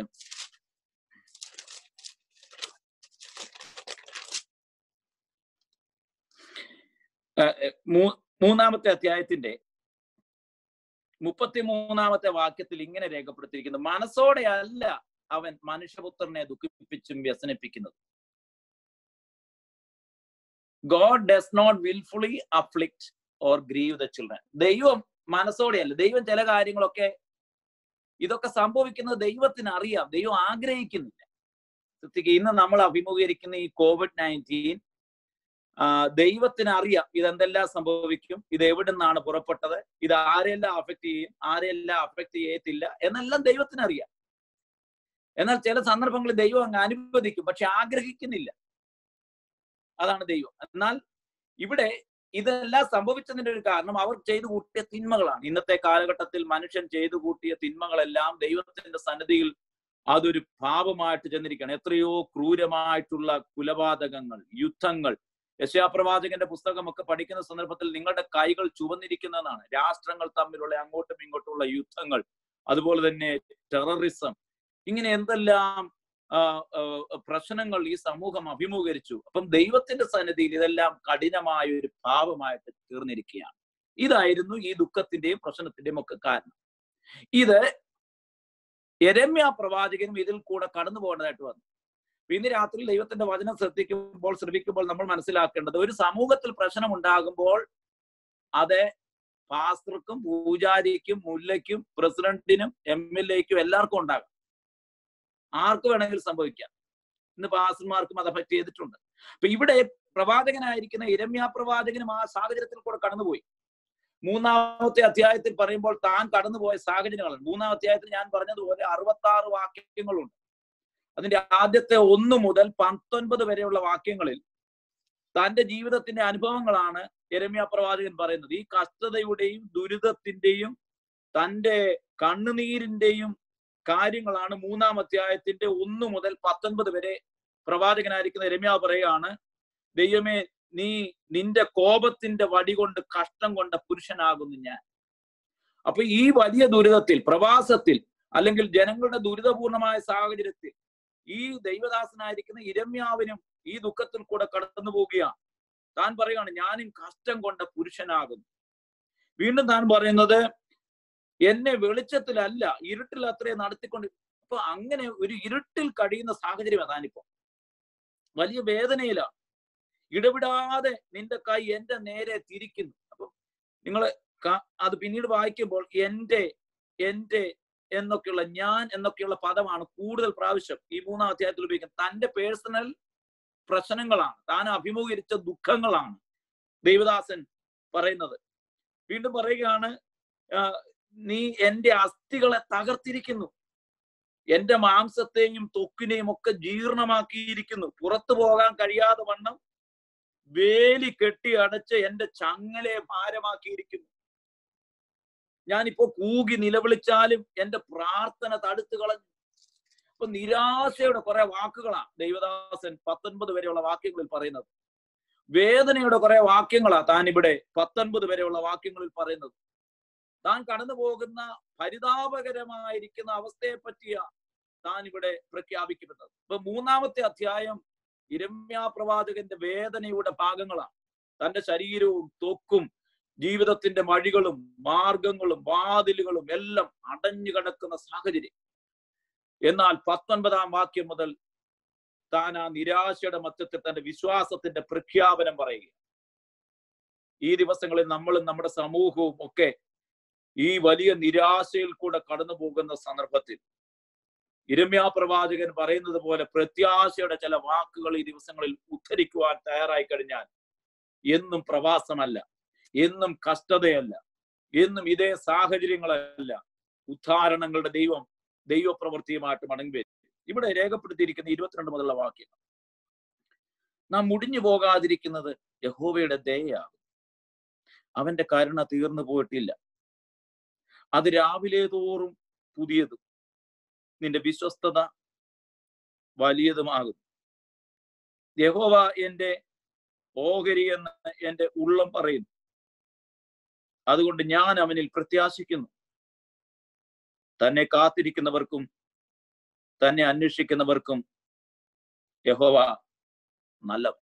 ആ, എ, മൂ- മൂന്നാമത്തെ അധ്യായത്തിന്റെ മുപ്പത്തി മൂന്നാമത്തെ വാക്യത്തിൽ ഇങ്ങനെ രേഖപ്പെടുത്തിയിരിക്കുന്നു മനസ്സോടെ അല്ല അവൻ മനുഷ്യപുത്രനെ ദുഃഖിപ്പിച്ചും വ്യസനിപ്പിക്കുന്നത് God does not wilfully afflict or grieve the children ദൈവം മനസ്സോടെയല്ല ദൈവം ചില കാര്യങ്ങളൊക്കെ ഇതൊക്കെ സംഭവിക്കുന്നത് ദൈവത്തിന് അറിയാം ദൈവം ആഗ്രഹിക്കുന്നില്ല ശ്രദ്ധിക്കുക ഇന്ന് നമ്മൾ അഭിമുഖീകരിക്കുന്ന ഈ കോവിഡ് നയൻറ്റീൻ ദൈവത്തിന് അറിയാം ഇതെന്തെല്ലാം സംഭവിക്കും ഇത് എവിടെ നിന്നാണ് പുറപ്പെട്ടത് ഇത് ആരെല്ലാം അഫക്ട് ചെയ്യും ആരെല്ലാം അഫക്ട് ചെയ്യത്തില്ല എന്നെല്ലാം ദൈവത്തിന് അറിയാം എന്നാൽ ചില സന്ദർഭങ്ങളിൽ ദൈവം അങ്ങ് അനുവദിക്കും പക്ഷെ ആഗ്രഹിക്കുന്നില്ല അതാണ് ദൈവം എന്നാൽ ഇവിടെ ഇതെല്ലാം സംഭവിച്ചതിന്റെ ഒരു കാരണം അവർ ചെയ്തു കൂട്ടിയ തിന്മകളാണ് ഇന്നത്തെ കാലഘട്ടത്തിൽ മനുഷ്യൻ ചെയ്തു കൂട്ടിയ തിന്മകളെല്ലാം ദൈവത്തിന്റെ സന്നിധിയിൽ അതൊരു പാപമായിട്ട് ചെന്നിരിക്കുകയാണ് എത്രയോ ക്രൂരമായിട്ടുള്ള കുലപാതകങ്ങൾ യുദ്ധങ്ങൾ യശയാപ്രവാചകന്റെ പുസ്തകമൊക്കെ പഠിക്കുന്ന സന്ദർഭത്തിൽ നിങ്ങളുടെ കൈകൾ ചുവന്നിരിക്കുന്നതാണ് രാഷ്ട്രങ്ങൾ തമ്മിലുള്ള അങ്ങോട്ടും ഇങ്ങോട്ടുള്ള യുദ്ധങ്ങൾ അതുപോലെ തന്നെ ടെററിസം ഇങ്ങനെ എന്തെല്ലാം ആ, ആ, പ്രശ്നങ്ങൾ ഈ സമൂഹം അഭിമുഖീകരിച്ചു അപ്പം ദൈവത്തിന്റെ സന്നിധിയിൽ ഇതെല്ലാം കഠിനമായ ഒരു പാപമായിട്ട് തീർന്നിരിക്കുകയാണ് ഇതായിരുന്നു ഈ ദുഃഖത്തിന്റെയും പ്രശ്നത്തിന്റെയും ഒക്കെ കാരണം ഇത് എരമ്യ പ്രവാചകനും ഇതിൽ കൂടെ കടന്നു പോകേണ്ടതായിട്ട് വന്നു അപ്പൊ ഇന്ന് രാത്രി ദൈവത്തിന്റെ വചനം ശ്രദ്ധിക്കുമ്പോൾ ശ്രമിക്കുമ്പോൾ നമ്മൾ മനസ്സിലാക്കേണ്ടത് ഒരു സമൂഹത്തിൽ പ്രശ്നം ഉണ്ടാകുമ്പോൾ അത് പാസ്റ്റർക്കും പൂജാരിക്കും മുല്ലയ്ക്കും പ്രസിഡന്റിനും എം എൽ എക്കും എല്ലാവർക്കും ഉണ്ടാകാം ആർക്ക് വേണമെങ്കിലും സംഭവിക്കാം ഇന്ന് പാസ്റ്റർമാർക്കും അത് അഫക്ട് ചെയ്തിട്ടുണ്ട് അപ്പൊ ഇവിടെ പ്രവാചകനായിരിക്കുന്ന ഇരമ്യ പ്രവാചകനും ആ സാഹചര്യത്തിൽ കൂടെ കടന്നുപോയി മൂന്നാമത്തെ അധ്യായത്തിൽ പറയുമ്പോൾ താൻ കടന്നുപോയ സാഹചര്യങ്ങളാണ് മൂന്നാം അധ്യായത്തിൽ ഞാൻ പറഞ്ഞതുപോലെ അറുപത്തി ആറ് വാക്യങ്ങളുണ്ട് അതിന്റെ ആദ്യത്തെ ഒന്ന് മുതൽ പത്തൊൻപത് വരെയുള്ള വാക്യങ്ങളിൽ തന്റെ ജീവിതത്തിന്റെ അനുഭവങ്ങളാണ് എരമ്യ പ്രവാചകൻ പറയുന്നത് ഈ കഷ്ടതയുടെയും ദുരിതത്തിന്റെയും തന്റെ കണ്ണുനീരിന്റെയും കാര്യങ്ങളാണ് മൂന്നാം അധ്യായത്തിന്റെ ഒന്ന് മുതൽ പത്തൊൻപത് വരെ പ്രവാചകനായിരിക്കുന്ന രമ്യ പറയുകയാണ് ദൈവമേ നീ നിന്റെ കോപത്തിന്റെ വടി കൊണ്ട് കഷ്ടം കൊണ്ട പുരുഷനാകുന്നു ഞാൻ അപ്പൊ ഈ വലിയ ദുരിതത്തിൽ പ്രവാസത്തിൽ അല്ലെങ്കിൽ ജനങ്ങളുടെ ദുരിതപൂർണമായ സാഹചര്യത്തിൽ ഈ ദൈവദാസനായിരിക്കുന്ന ഇരമ്യാവിനും ഈ ദുഃഖത്തിൽ കൂടെ കടന്നു പോവുകയാണ് താൻ പറയുകയാണ് ഞാനും കഷ്ടം കൊണ്ട പുരുഷനാകുന്നു വീണ്ടും താൻ പറയുന്നത് എന്നെ വെളിച്ചത്തിലല്ല ഇരുട്ടിൽ അത്രേ നടത്തിക്കൊണ്ട് അപ്പൊ അങ്ങനെ ഒരു ഇരുട്ടിൽ കഴിയുന്ന സാഹചര്യം താനിപ്പോ വലിയ വേദനയിലാണ് ഇടപെടാതെ നിന്റെ കൈ എന്റെ നേരെ തിരിക്കുന്നു അപ്പൊ നിങ്ങൾ അത് പിന്നീട് വായിക്കുമ്പോൾ എന്റെ എന്റെ എന്നൊക്കെയുള്ള ഞാൻ എന്നൊക്കെയുള്ള പദമാണ് കൂടുതൽ പ്രാവശ്യം ഈ മൂന്നാം അധ്യായത്തിൽ ഉപയോഗിക്കുന്നത് തന്റെ പേഴ്സണൽ പ്രശ്നങ്ങളാണ് താൻ അഭിമുഖീകരിച്ച ദുഃഖങ്ങളാണ് ദേവദാസൻ പറയുന്നത് വീണ്ടും പറയുകയാണ് നീ എന്റെ അസ്ഥികളെ തകർത്തിരിക്കുന്നു എന്റെ മാംസത്തെയും തൊക്കിനെയും ഒക്കെ ജീർണമാക്കിയിരിക്കുന്നു പുറത്തു പോകാൻ കഴിയാതെ വണ്ണം വേലി കെട്ടി അടച്ച് എന്റെ ചങ്ങലെ ഭാരമാക്കിയിരിക്കുന്നു ഞാനിപ്പോ കൂകി നിലവിളിച്ചാലും എന്റെ പ്രാർത്ഥന തടുത്തു കളഞ്ഞു അപ്പൊ നിരാശയുടെ കുറെ വാക്കുകളാ ദൈവദാസൻ പത്തൊൻപത് വരെയുള്ള വാക്യങ്ങളിൽ പറയുന്നത് വേദനയുടെ കുറെ വാക്യങ്ങളാ താൻ ഇവിടെ പത്തൊൻപത് വരെയുള്ള വാക്യങ്ങളിൽ പറയുന്നത് താൻ കടന്നു പോകുന്ന പരിതാപകരമായിരിക്കുന്ന അവസ്ഥയെ പറ്റിയ താൻ ഇവിടെ പ്രഖ്യാപിക്കുന്നത് ഇപ്പൊ മൂന്നാമത്തെ അധ്യായം ഇരമ്യാ പ്രവാചകന്റെ വേദനയുടെ ഭാഗങ്ങളാണ് തന്റെ ശരീരവും തൊക്കും ജീവിതത്തിന്റെ വഴികളും മാർഗങ്ങളും വാതിലുകളും എല്ലാം അടഞ്ഞു കിടക്കുന്ന സാഹചര്യം എന്നാൽ പത്തൊൻപതാം വാക്യം മുതൽ താൻ ആ നിരാശയുടെ മധ്യത്തിൽ തന്റെ വിശ്വാസത്തിന്റെ പ്രഖ്യാപനം പറയുക ഈ ദിവസങ്ങളിൽ നമ്മളും നമ്മുടെ സമൂഹവും ഒക്കെ ഈ വലിയ നിരാശയിൽ കൂടെ കടന്നു പോകുന്ന സന്ദർഭത്തിൽ ഇരമ്യാ പ്രവാചകൻ പറയുന്നത് പോലെ പ്രത്യാശയുടെ ചില വാക്കുകൾ ഈ ദിവസങ്ങളിൽ ഉദ്ധരിക്കുവാൻ തയ്യാറായി കഴിഞ്ഞാൽ എന്നും പ്രവാസമല്ല എന്നും കഷ്ടതയല്ല എന്നും ഇതേ സാഹചര്യങ്ങളല്ല ഉദ്ധാരണങ്ങളുടെ ദൈവം ദൈവപ്രവൃത്തിയുമായിട്ട് മടങ്ങി വരും ഇവിടെ രേഖപ്പെടുത്തിയിരിക്കുന്ന ഇരുപത്തിരണ്ട് മുതലുള്ള വാക്യം നാം മുടിഞ്ഞു പോകാതിരിക്കുന്നത് യഹോവയുടെ ദയയാകും അവന്റെ കരുണ തീർന്നു പോയിട്ടില്ല അത് രാവിലെ തോറും പുതിയതും നിന്റെ വിശ്വസ്തത വലിയതുമാകും യഹോവ എന്റെ ഓഹരി എന്ന് എന്റെ ഉള്ളം പറയുന്നു അതുകൊണ്ട് ഞാൻ അവനിൽ പ്രത്യാശിക്കുന്നു തന്നെ കാത്തിരിക്കുന്നവർക്കും തന്നെ അന്വേഷിക്കുന്നവർക്കും യഹോവ നല്ലവൻ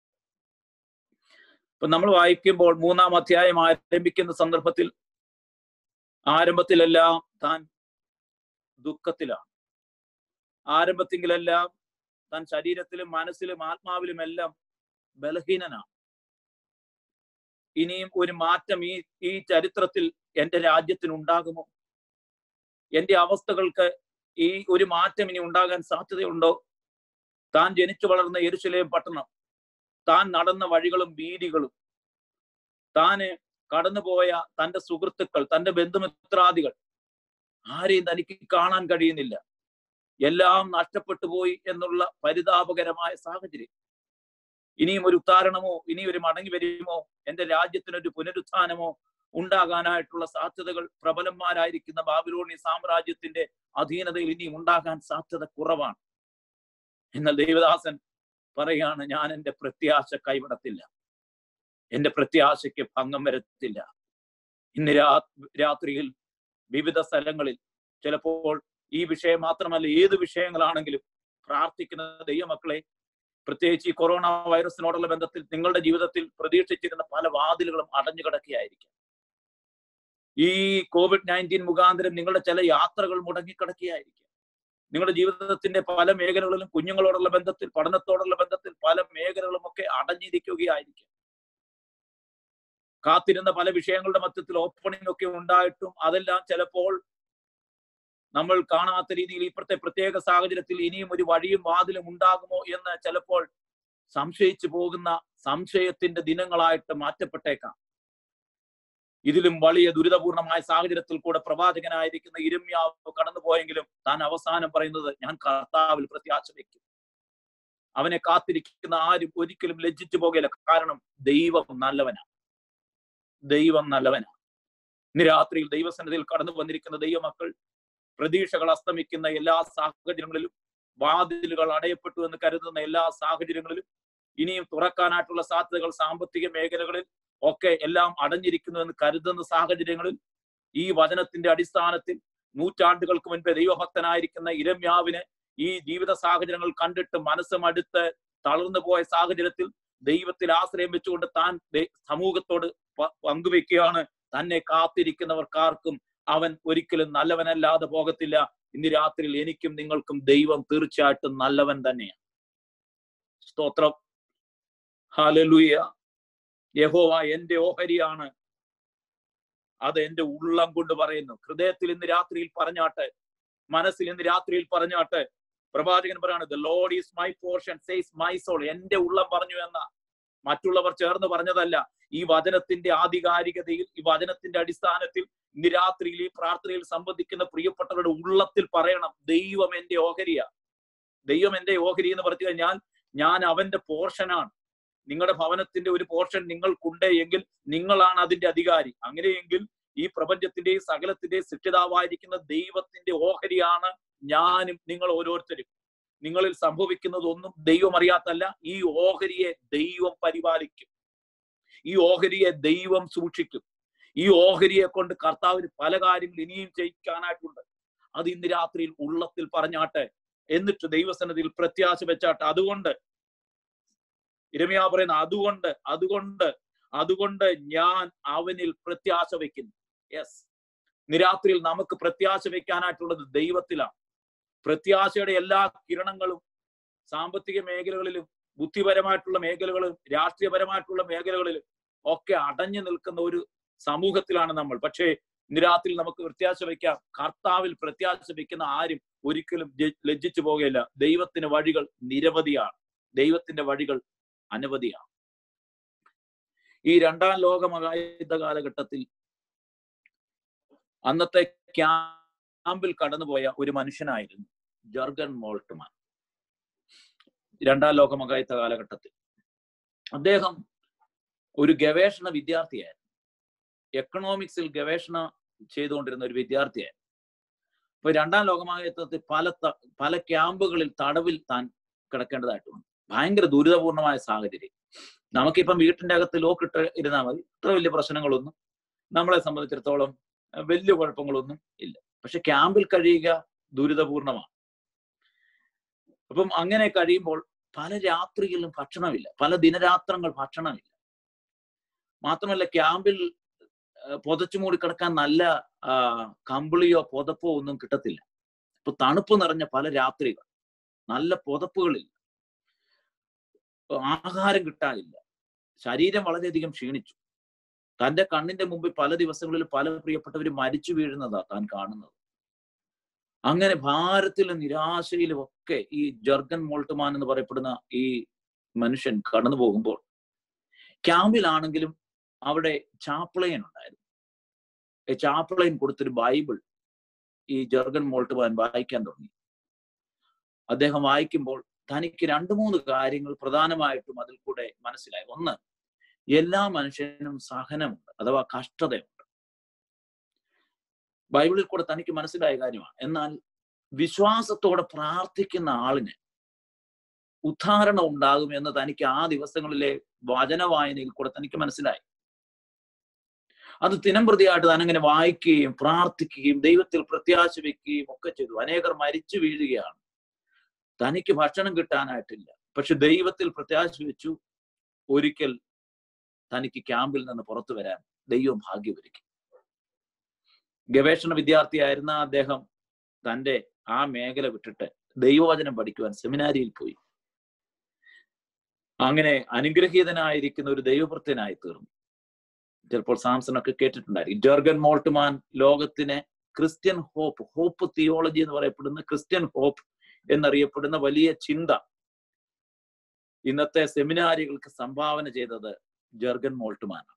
ഇപ്പൊ നമ്മൾ വായിക്കുമ്പോൾ മൂന്നാം അധ്യായം ആരംഭിക്കുന്ന സന്ദർഭത്തിൽ ആരംഭത്തിലെല്ലാം താൻ ദുഃഖത്തിലാണ് ആരംഭത്തിലെല്ലാം താൻ ശരീരത്തിലും മനസ്സിലും ആത്മാവിലും എല്ലാം ബലഹീനനാണ് ഇനിയും ഒരു മാറ്റം ഈ ഈ ചരിത്രത്തിൽ എന്റെ രാജ്യത്തിന് ഉണ്ടാകുമോ എന്റെ അവസ്ഥകൾക്ക് ഈ ഒരു മാറ്റം ഇനി ഉണ്ടാകാൻ സാധ്യതയുണ്ടോ താൻ ജനിച്ചു വളർന്ന എരുശലേം പട്ടണം താൻ നടന്ന വഴികളും വീതികളും താന് കടന്നുപോയ തന്റെ സുഹൃത്തുക്കൾ തന്റെ ബന്ധുമിത്രാദികൾ ആരെയും തനിക്ക് കാണാൻ കഴിയുന്നില്ല എല്ലാം നഷ്ടപ്പെട്ടു പോയി എന്നുള്ള പരിതാപകരമായ സാഹചര്യം ഇനിയും ഒരു ഉത്താരണമോ ഇനി ഒരു മടങ്ങി വരുമോ എന്റെ രാജ്യത്തിനൊരു പുനരുത്ഥാനമോ ഉണ്ടാകാനായിട്ടുള്ള സാധ്യതകൾ പ്രബലന്മാരായിരിക്കുന്ന ബാബിലോണി സാമ്രാജ്യത്തിന്റെ അധീനതയിൽ ഇനിയും ഉണ്ടാകാൻ സാധ്യത കുറവാണ് എന്നാൽ ദേവദാസൻ പറയാണ് ഞാൻ എന്റെ പ്രത്യാശ കൈവിടത്തില്ല എന്റെ പ്രത്യാശയ്ക്ക് ഭംഗം വരത്തില്ല ഇന്ന് രാ രാത്രിയിൽ വിവിധ സ്ഥലങ്ങളിൽ ചിലപ്പോൾ ഈ വിഷയം മാത്രമല്ല ഏത് വിഷയങ്ങളാണെങ്കിലും പ്രാർത്ഥിക്കുന്ന ദൈവമക്കളെ പ്രത്യേകിച്ച് ഈ കൊറോണ വൈറസിനോടുള്ള ബന്ധത്തിൽ നിങ്ങളുടെ ജീവിതത്തിൽ പ്രതീക്ഷിച്ചിരുന്ന പല വാതിലുകളും അടഞ്ഞു കിടക്കുകയായിരിക്കും ഈ കോവിഡ് നയൻറ്റീൻ മുഖാന്തരം നിങ്ങളുടെ ചില യാത്രകൾ മുടങ്ങിക്കിടക്കുകയായിരിക്കും നിങ്ങളുടെ ജീവിതത്തിന്റെ പല മേഖലകളിലും കുഞ്ഞുങ്ങളോടുള്ള ബന്ധത്തിൽ പഠനത്തോടുള്ള ബന്ധത്തിൽ പല മേഖലകളും ഒക്കെ അടഞ്ഞിരിക്കുകയായിരിക്കും കാത്തിരുന്ന പല വിഷയങ്ങളുടെ മധ്യത്തിൽ ഓപ്പണിംഗ് ഒക്കെ ഉണ്ടായിട്ടും അതെല്ലാം ചിലപ്പോൾ നമ്മൾ കാണാത്ത രീതിയിൽ ഇപ്പോഴത്തെ പ്രത്യേക സാഹചര്യത്തിൽ ഇനിയും ഒരു വഴിയും വാതിലും ഉണ്ടാകുമോ എന്ന് ചിലപ്പോൾ സംശയിച്ചു പോകുന്ന സംശയത്തിന്റെ ദിനങ്ങളായിട്ട് മാറ്റപ്പെട്ടേക്കാം ഇതിലും വലിയ ദുരിതപൂർണമായ സാഹചര്യത്തിൽ കൂടെ പ്രവാചകനായിരിക്കുന്ന ഇരമ്യാവ് കടന്നുപോയെങ്കിലും താൻ അവസാനം പറയുന്നത് ഞാൻ കർത്താവിൽ പ്രത്യാശ വയ്ക്കും അവനെ കാത്തിരിക്കുന്ന ആരും ഒരിക്കലും ലജ്ജിച്ചു പോകില്ല കാരണം ദൈവം നല്ലവനാണ് ദൈവം നല്ലവനാണ് ഇന്ന് രാത്രിയിൽ ദൈവസന്നിധിയിൽ കടന്നു വന്നിരിക്കുന്ന ദൈവമക്കൾ പ്രതീക്ഷകൾ അസ്തമിക്കുന്ന എല്ലാ സാഹചര്യങ്ങളിലും വാതിലുകൾ അടയപ്പെട്ടു എന്ന് കരുതുന്ന എല്ലാ സാഹചര്യങ്ങളിലും ഇനിയും തുറക്കാനായിട്ടുള്ള സാധ്യതകൾ സാമ്പത്തിക മേഖലകളിൽ ഒക്കെ എല്ലാം അടഞ്ഞിരിക്കുന്നു എന്ന് കരുതുന്ന സാഹചര്യങ്ങളിൽ ഈ വചനത്തിന്റെ അടിസ്ഥാനത്തിൽ നൂറ്റാണ്ടുകൾക്ക് മുൻപ് ദൈവഭക്തനായിരിക്കുന്ന ഇരമ്യാവിന് ഈ ജീവിത സാഹചര്യങ്ങൾ കണ്ടിട്ട് മനസ്സും അടുത്ത് തളർന്നു പോയ സാഹചര്യത്തിൽ ദൈവത്തിൽ ആശ്രയം വെച്ചുകൊണ്ട് താൻ സമൂഹത്തോട് പങ്കുവെക്കുകയാണ് തന്നെ കാത്തിരിക്കുന്നവർക്കാർക്കും അവൻ ഒരിക്കലും നല്ലവനല്ലാതെ പോകത്തില്ല ഇന്ന് രാത്രിയിൽ എനിക്കും നിങ്ങൾക്കും ദൈവം തീർച്ചയായിട്ടും നല്ലവൻ തന്നെയാണ് സ്തോത്രം ഹാലലൂയ യഹോവ എന്റെ ഓഹരിയാണ് അത് എന്റെ ഉള്ളം കൊണ്ട് പറയുന്നു ഹൃദയത്തിൽ ഇന്ന് രാത്രിയിൽ പറഞ്ഞാട്ട് മനസ്സിൽ ഇന്ന് രാത്രിയിൽ പറഞ്ഞാട്ട് പ്രവാചകൻ പറയാണ് the Lord is my portion says my soul എന്റെ ഉള്ളം പറഞ്ഞു എന്ന മറ്റുള്ളവർ ചേർന്ന് പറഞ്ഞതല്ല ഈ വചനത്തിന്റെ ആധികാരികതയിൽ ഈ വചനത്തിന്റെ അടിസ്ഥാനത്തിൽ ഇന്ന് രാത്രിയിൽ ഈ പ്രാർത്ഥനയിൽ സംബന്ധിക്കുന്ന പ്രിയപ്പെട്ടവരുടെ ഉള്ളത്തിൽ പറയണം ദൈവം എന്റെ ഓഹരിയ ദൈവം എന്റെ ഓഹരി എന്ന് പറഞ്ഞു കഴിഞ്ഞാൽ ഞാൻ അവന്റെ പോർഷനാണ് നിങ്ങളുടെ ഭവനത്തിന്റെ ഒരു പോർഷൻ നിങ്ങൾക്കുണ്ട് എങ്കിൽ നിങ്ങളാണ് അതിന്റെ അധികാരി അങ്ങനെയെങ്കിൽ ഈ പ്രപഞ്ചത്തിന്റെയും സകലത്തിന്റെയും സൃഷ്ടിതാവായിരിക്കുന്ന ദൈവത്തിന്റെ ഓഹരിയാണ് ഞാനും നിങ്ങൾ ഓരോരുത്തരും നിങ്ങളിൽ സംഭവിക്കുന്നതൊന്നും ദൈവം അറിയാത്തല്ല ഈ ഓഹരിയെ ദൈവം പരിപാലിക്കും ഈ ഓഹരിയെ ദൈവം സൂക്ഷിക്കും ഈ ഓഹരിയെ കൊണ്ട് കർത്താവിന് പല കാര്യങ്ങൾ ഇനിയും ചെയ്യിക്കാനായിട്ടുണ്ട് അത് ഇന്ന് രാത്രിയിൽ ഉള്ളത്തിൽ പറഞ്ഞാട്ടെ എന്നിട്ട് ദൈവസന്നതിയിൽ പ്രത്യാശ വെച്ചാട്ടെ അതുകൊണ്ട് ഇരമിയാ പറയുന്ന അതുകൊണ്ട് അതുകൊണ്ട് അതുകൊണ്ട് ഞാൻ അവനിൽ പ്രത്യാശ വെക്കുന്നു യെസ് നിരാത്രിയിൽ നമുക്ക് പ്രത്യാശ വെക്കാനായിട്ടുള്ളത് ദൈവത്തിലാണ് പ്രത്യാശയുടെ എല്ലാ കിരണങ്ങളും സാമ്പത്തിക മേഖലകളിലും ബുദ്ധിപരമായിട്ടുള്ള മേഖലകളിലും രാഷ്ട്രീയപരമായിട്ടുള്ള മേഖലകളിലും ഒക്കെ അടഞ്ഞു നിൽക്കുന്ന ഒരു സമൂഹത്തിലാണ് നമ്മൾ പക്ഷേ നിരാത്തിൽ നമുക്ക് പ്രത്യാശ വയ്ക്കാം കർത്താവിൽ പ്രത്യാശ വെക്കുന്ന ആരും ഒരിക്കലും ലജ്ജിച്ചു പോകുകയില്ല ദൈവത്തിന്റെ വഴികൾ നിരവധിയാണ് ദൈവത്തിന്റെ വഴികൾ അനവധിയാണ് ഈ രണ്ടാം ലോക മഹായുദ്ധ കാലഘട്ടത്തിൽ അന്നത്തെ ക്യാമ്പിൽ കടന്നുപോയ ഒരു മനുഷ്യനായിരുന്നു ജർഗൻ മോൾട്ട്മാൻ രണ്ടാം ലോക മഹായുദ്ധ കാലഘട്ടത്തിൽ അദ്ദേഹം ഒരു ഗവേഷണ വിദ്യാർത്ഥിയായിരുന്നു എക്കണോമിക്സിൽ ഗവേഷണം ചെയ്തുകൊണ്ടിരുന്ന ഒരു വിദ്യാർത്ഥിയായിരുന്നു അപ്പൊ രണ്ടാം ലോകമഹായുദ്ധത്തിൽ പല പല ക്യാമ്പുകളിൽ തടവിൽ താൻ കിടക്കേണ്ടതായിട്ടുണ്ട് ഭയങ്കര ദുരിതപൂർണമായ സാഹചര്യം നമുക്കിപ്പം വീട്ടിന്റെ അകത്ത് ലോക്കിട്ട് ഇരുന്നാൽ മതി ഇത്ര വലിയ പ്രശ്നങ്ങളൊന്നും നമ്മളെ സംബന്ധിച്ചിടത്തോളം വലിയ കുഴപ്പങ്ങളൊന്നും ഇല്ല പക്ഷെ ക്യാമ്പിൽ കഴിയുക ദുരിതപൂർണമാണ് അപ്പം അങ്ങനെ കഴിയുമ്പോൾ പല രാത്രികളിലും ഭക്ഷണമില്ല പല ദിനരാത്രങ്ങൾ ഭക്ഷണമില്ല മാത്രമല്ല ക്യാമ്പിൽ പുതച്ചു മൂടി കിടക്കാൻ നല്ല കമ്പിളിയോ പുതപ്പോ ഒന്നും കിട്ടത്തില്ല ഇപ്പൊ തണുപ്പ് നിറഞ്ഞ പല രാത്രികൾ നല്ല പുതപ്പുകളില്ല ആഹാരം കിട്ടാനില്ല ശരീരം വളരെയധികം ക്ഷീണിച്ചു തന്റെ കണ്ണിന്റെ മുമ്പിൽ പല ദിവസങ്ങളിൽ പല പ്രിയപ്പെട്ടവർ മരിച്ചു വീഴുന്നതാ താൻ കാണുന്നത് അങ്ങനെ ഭാരത്തിലും നിരാശയിലും ഒക്കെ ഈ ജർഗൻ മോൾട്ടുമാൻ എന്ന് പറയപ്പെടുന്ന ഈ മനുഷ്യൻ കടന്നു പോകുമ്പോൾ ക്യാമ്പിലാണെങ്കിലും അവിടെ ചാപ്ലയൻ ഉണ്ടായിരുന്നു ചാപ്ലയൻ കൊടുത്തൊരു ബൈബിൾ ഈ ജർഗൻ മോൾട്ടുമാൻ വായിക്കാൻ തുടങ്ങി അദ്ദേഹം വായിക്കുമ്പോൾ തനിക്ക് രണ്ടു മൂന്ന് കാര്യങ്ങൾ പ്രധാനമായിട്ടും അതിൽ കൂടെ മനസ്സിലായി ഒന്ന് എല്ലാ മനുഷ്യനും സഹനമുണ്ട് അഥവാ കഷ്ടതയുണ്ട് ബൈബിളിൽ കൂടെ തനിക്ക് മനസ്സിലായ കാര്യമാണ് എന്നാൽ വിശ്വാസത്തോടെ പ്രാർത്ഥിക്കുന്ന ആളിന് ഉദ്ധാരണം ഉണ്ടാകും എന്ന് തനിക്ക് ആ ദിവസങ്ങളിലെ വചന വായനയിൽ കൂടെ തനിക്ക് മനസ്സിലായി അത് ദിനംപ്രതിയായിട്ട് താൻ അങ്ങനെ വായിക്കുകയും പ്രാർത്ഥിക്കുകയും ദൈവത്തിൽ പ്രത്യാശ വെക്കുകയും ഒക്കെ ചെയ്തു അനേകർ മരിച്ചു വീഴുകയാണ് തനിക്ക് ഭക്ഷണം കിട്ടാനായിട്ടില്ല പക്ഷെ ദൈവത്തിൽ പ്രത്യാശ വെച്ചു ഒരിക്കൽ തനിക്ക് ക്യാമ്പിൽ നിന്ന് പുറത്തു വരാൻ ദൈവം ഭാഗ്യമൊരുക്കി ഗവേഷണ വിദ്യാർത്ഥിയായിരുന്ന അദ്ദേഹം തന്റെ ആ മേഖല വിട്ടിട്ട് ദൈവവചനം പഠിക്കുവാൻ സെമിനാരിയിൽ പോയി അങ്ങനെ അനുഗ്രഹീതനായിരിക്കുന്ന ഒരു ദൈവഭൃത്യനായി തീർന്നു ചിലപ്പോൾ സാംസൺ ഒക്കെ കേട്ടിട്ടുണ്ടായിരിക്കും ജർഗൻ മോൾട്ട്മാൻ ലോകത്തിന് ക്രിസ്ത്യൻ ഹോപ്പ് ഹോപ്പ് തിയോളജി എന്ന് പറയപ്പെടുന്ന ക്രിസ്ത്യൻ ഹോപ്പ് എന്നറിയപ്പെടുന്ന വലിയ ചിന്ത ഇന്നത്തെ സെമിനാരികൾക്ക് സംഭാവന ചെയ്തത് ജർഗൻ മോൾട്ട്മാനാണ്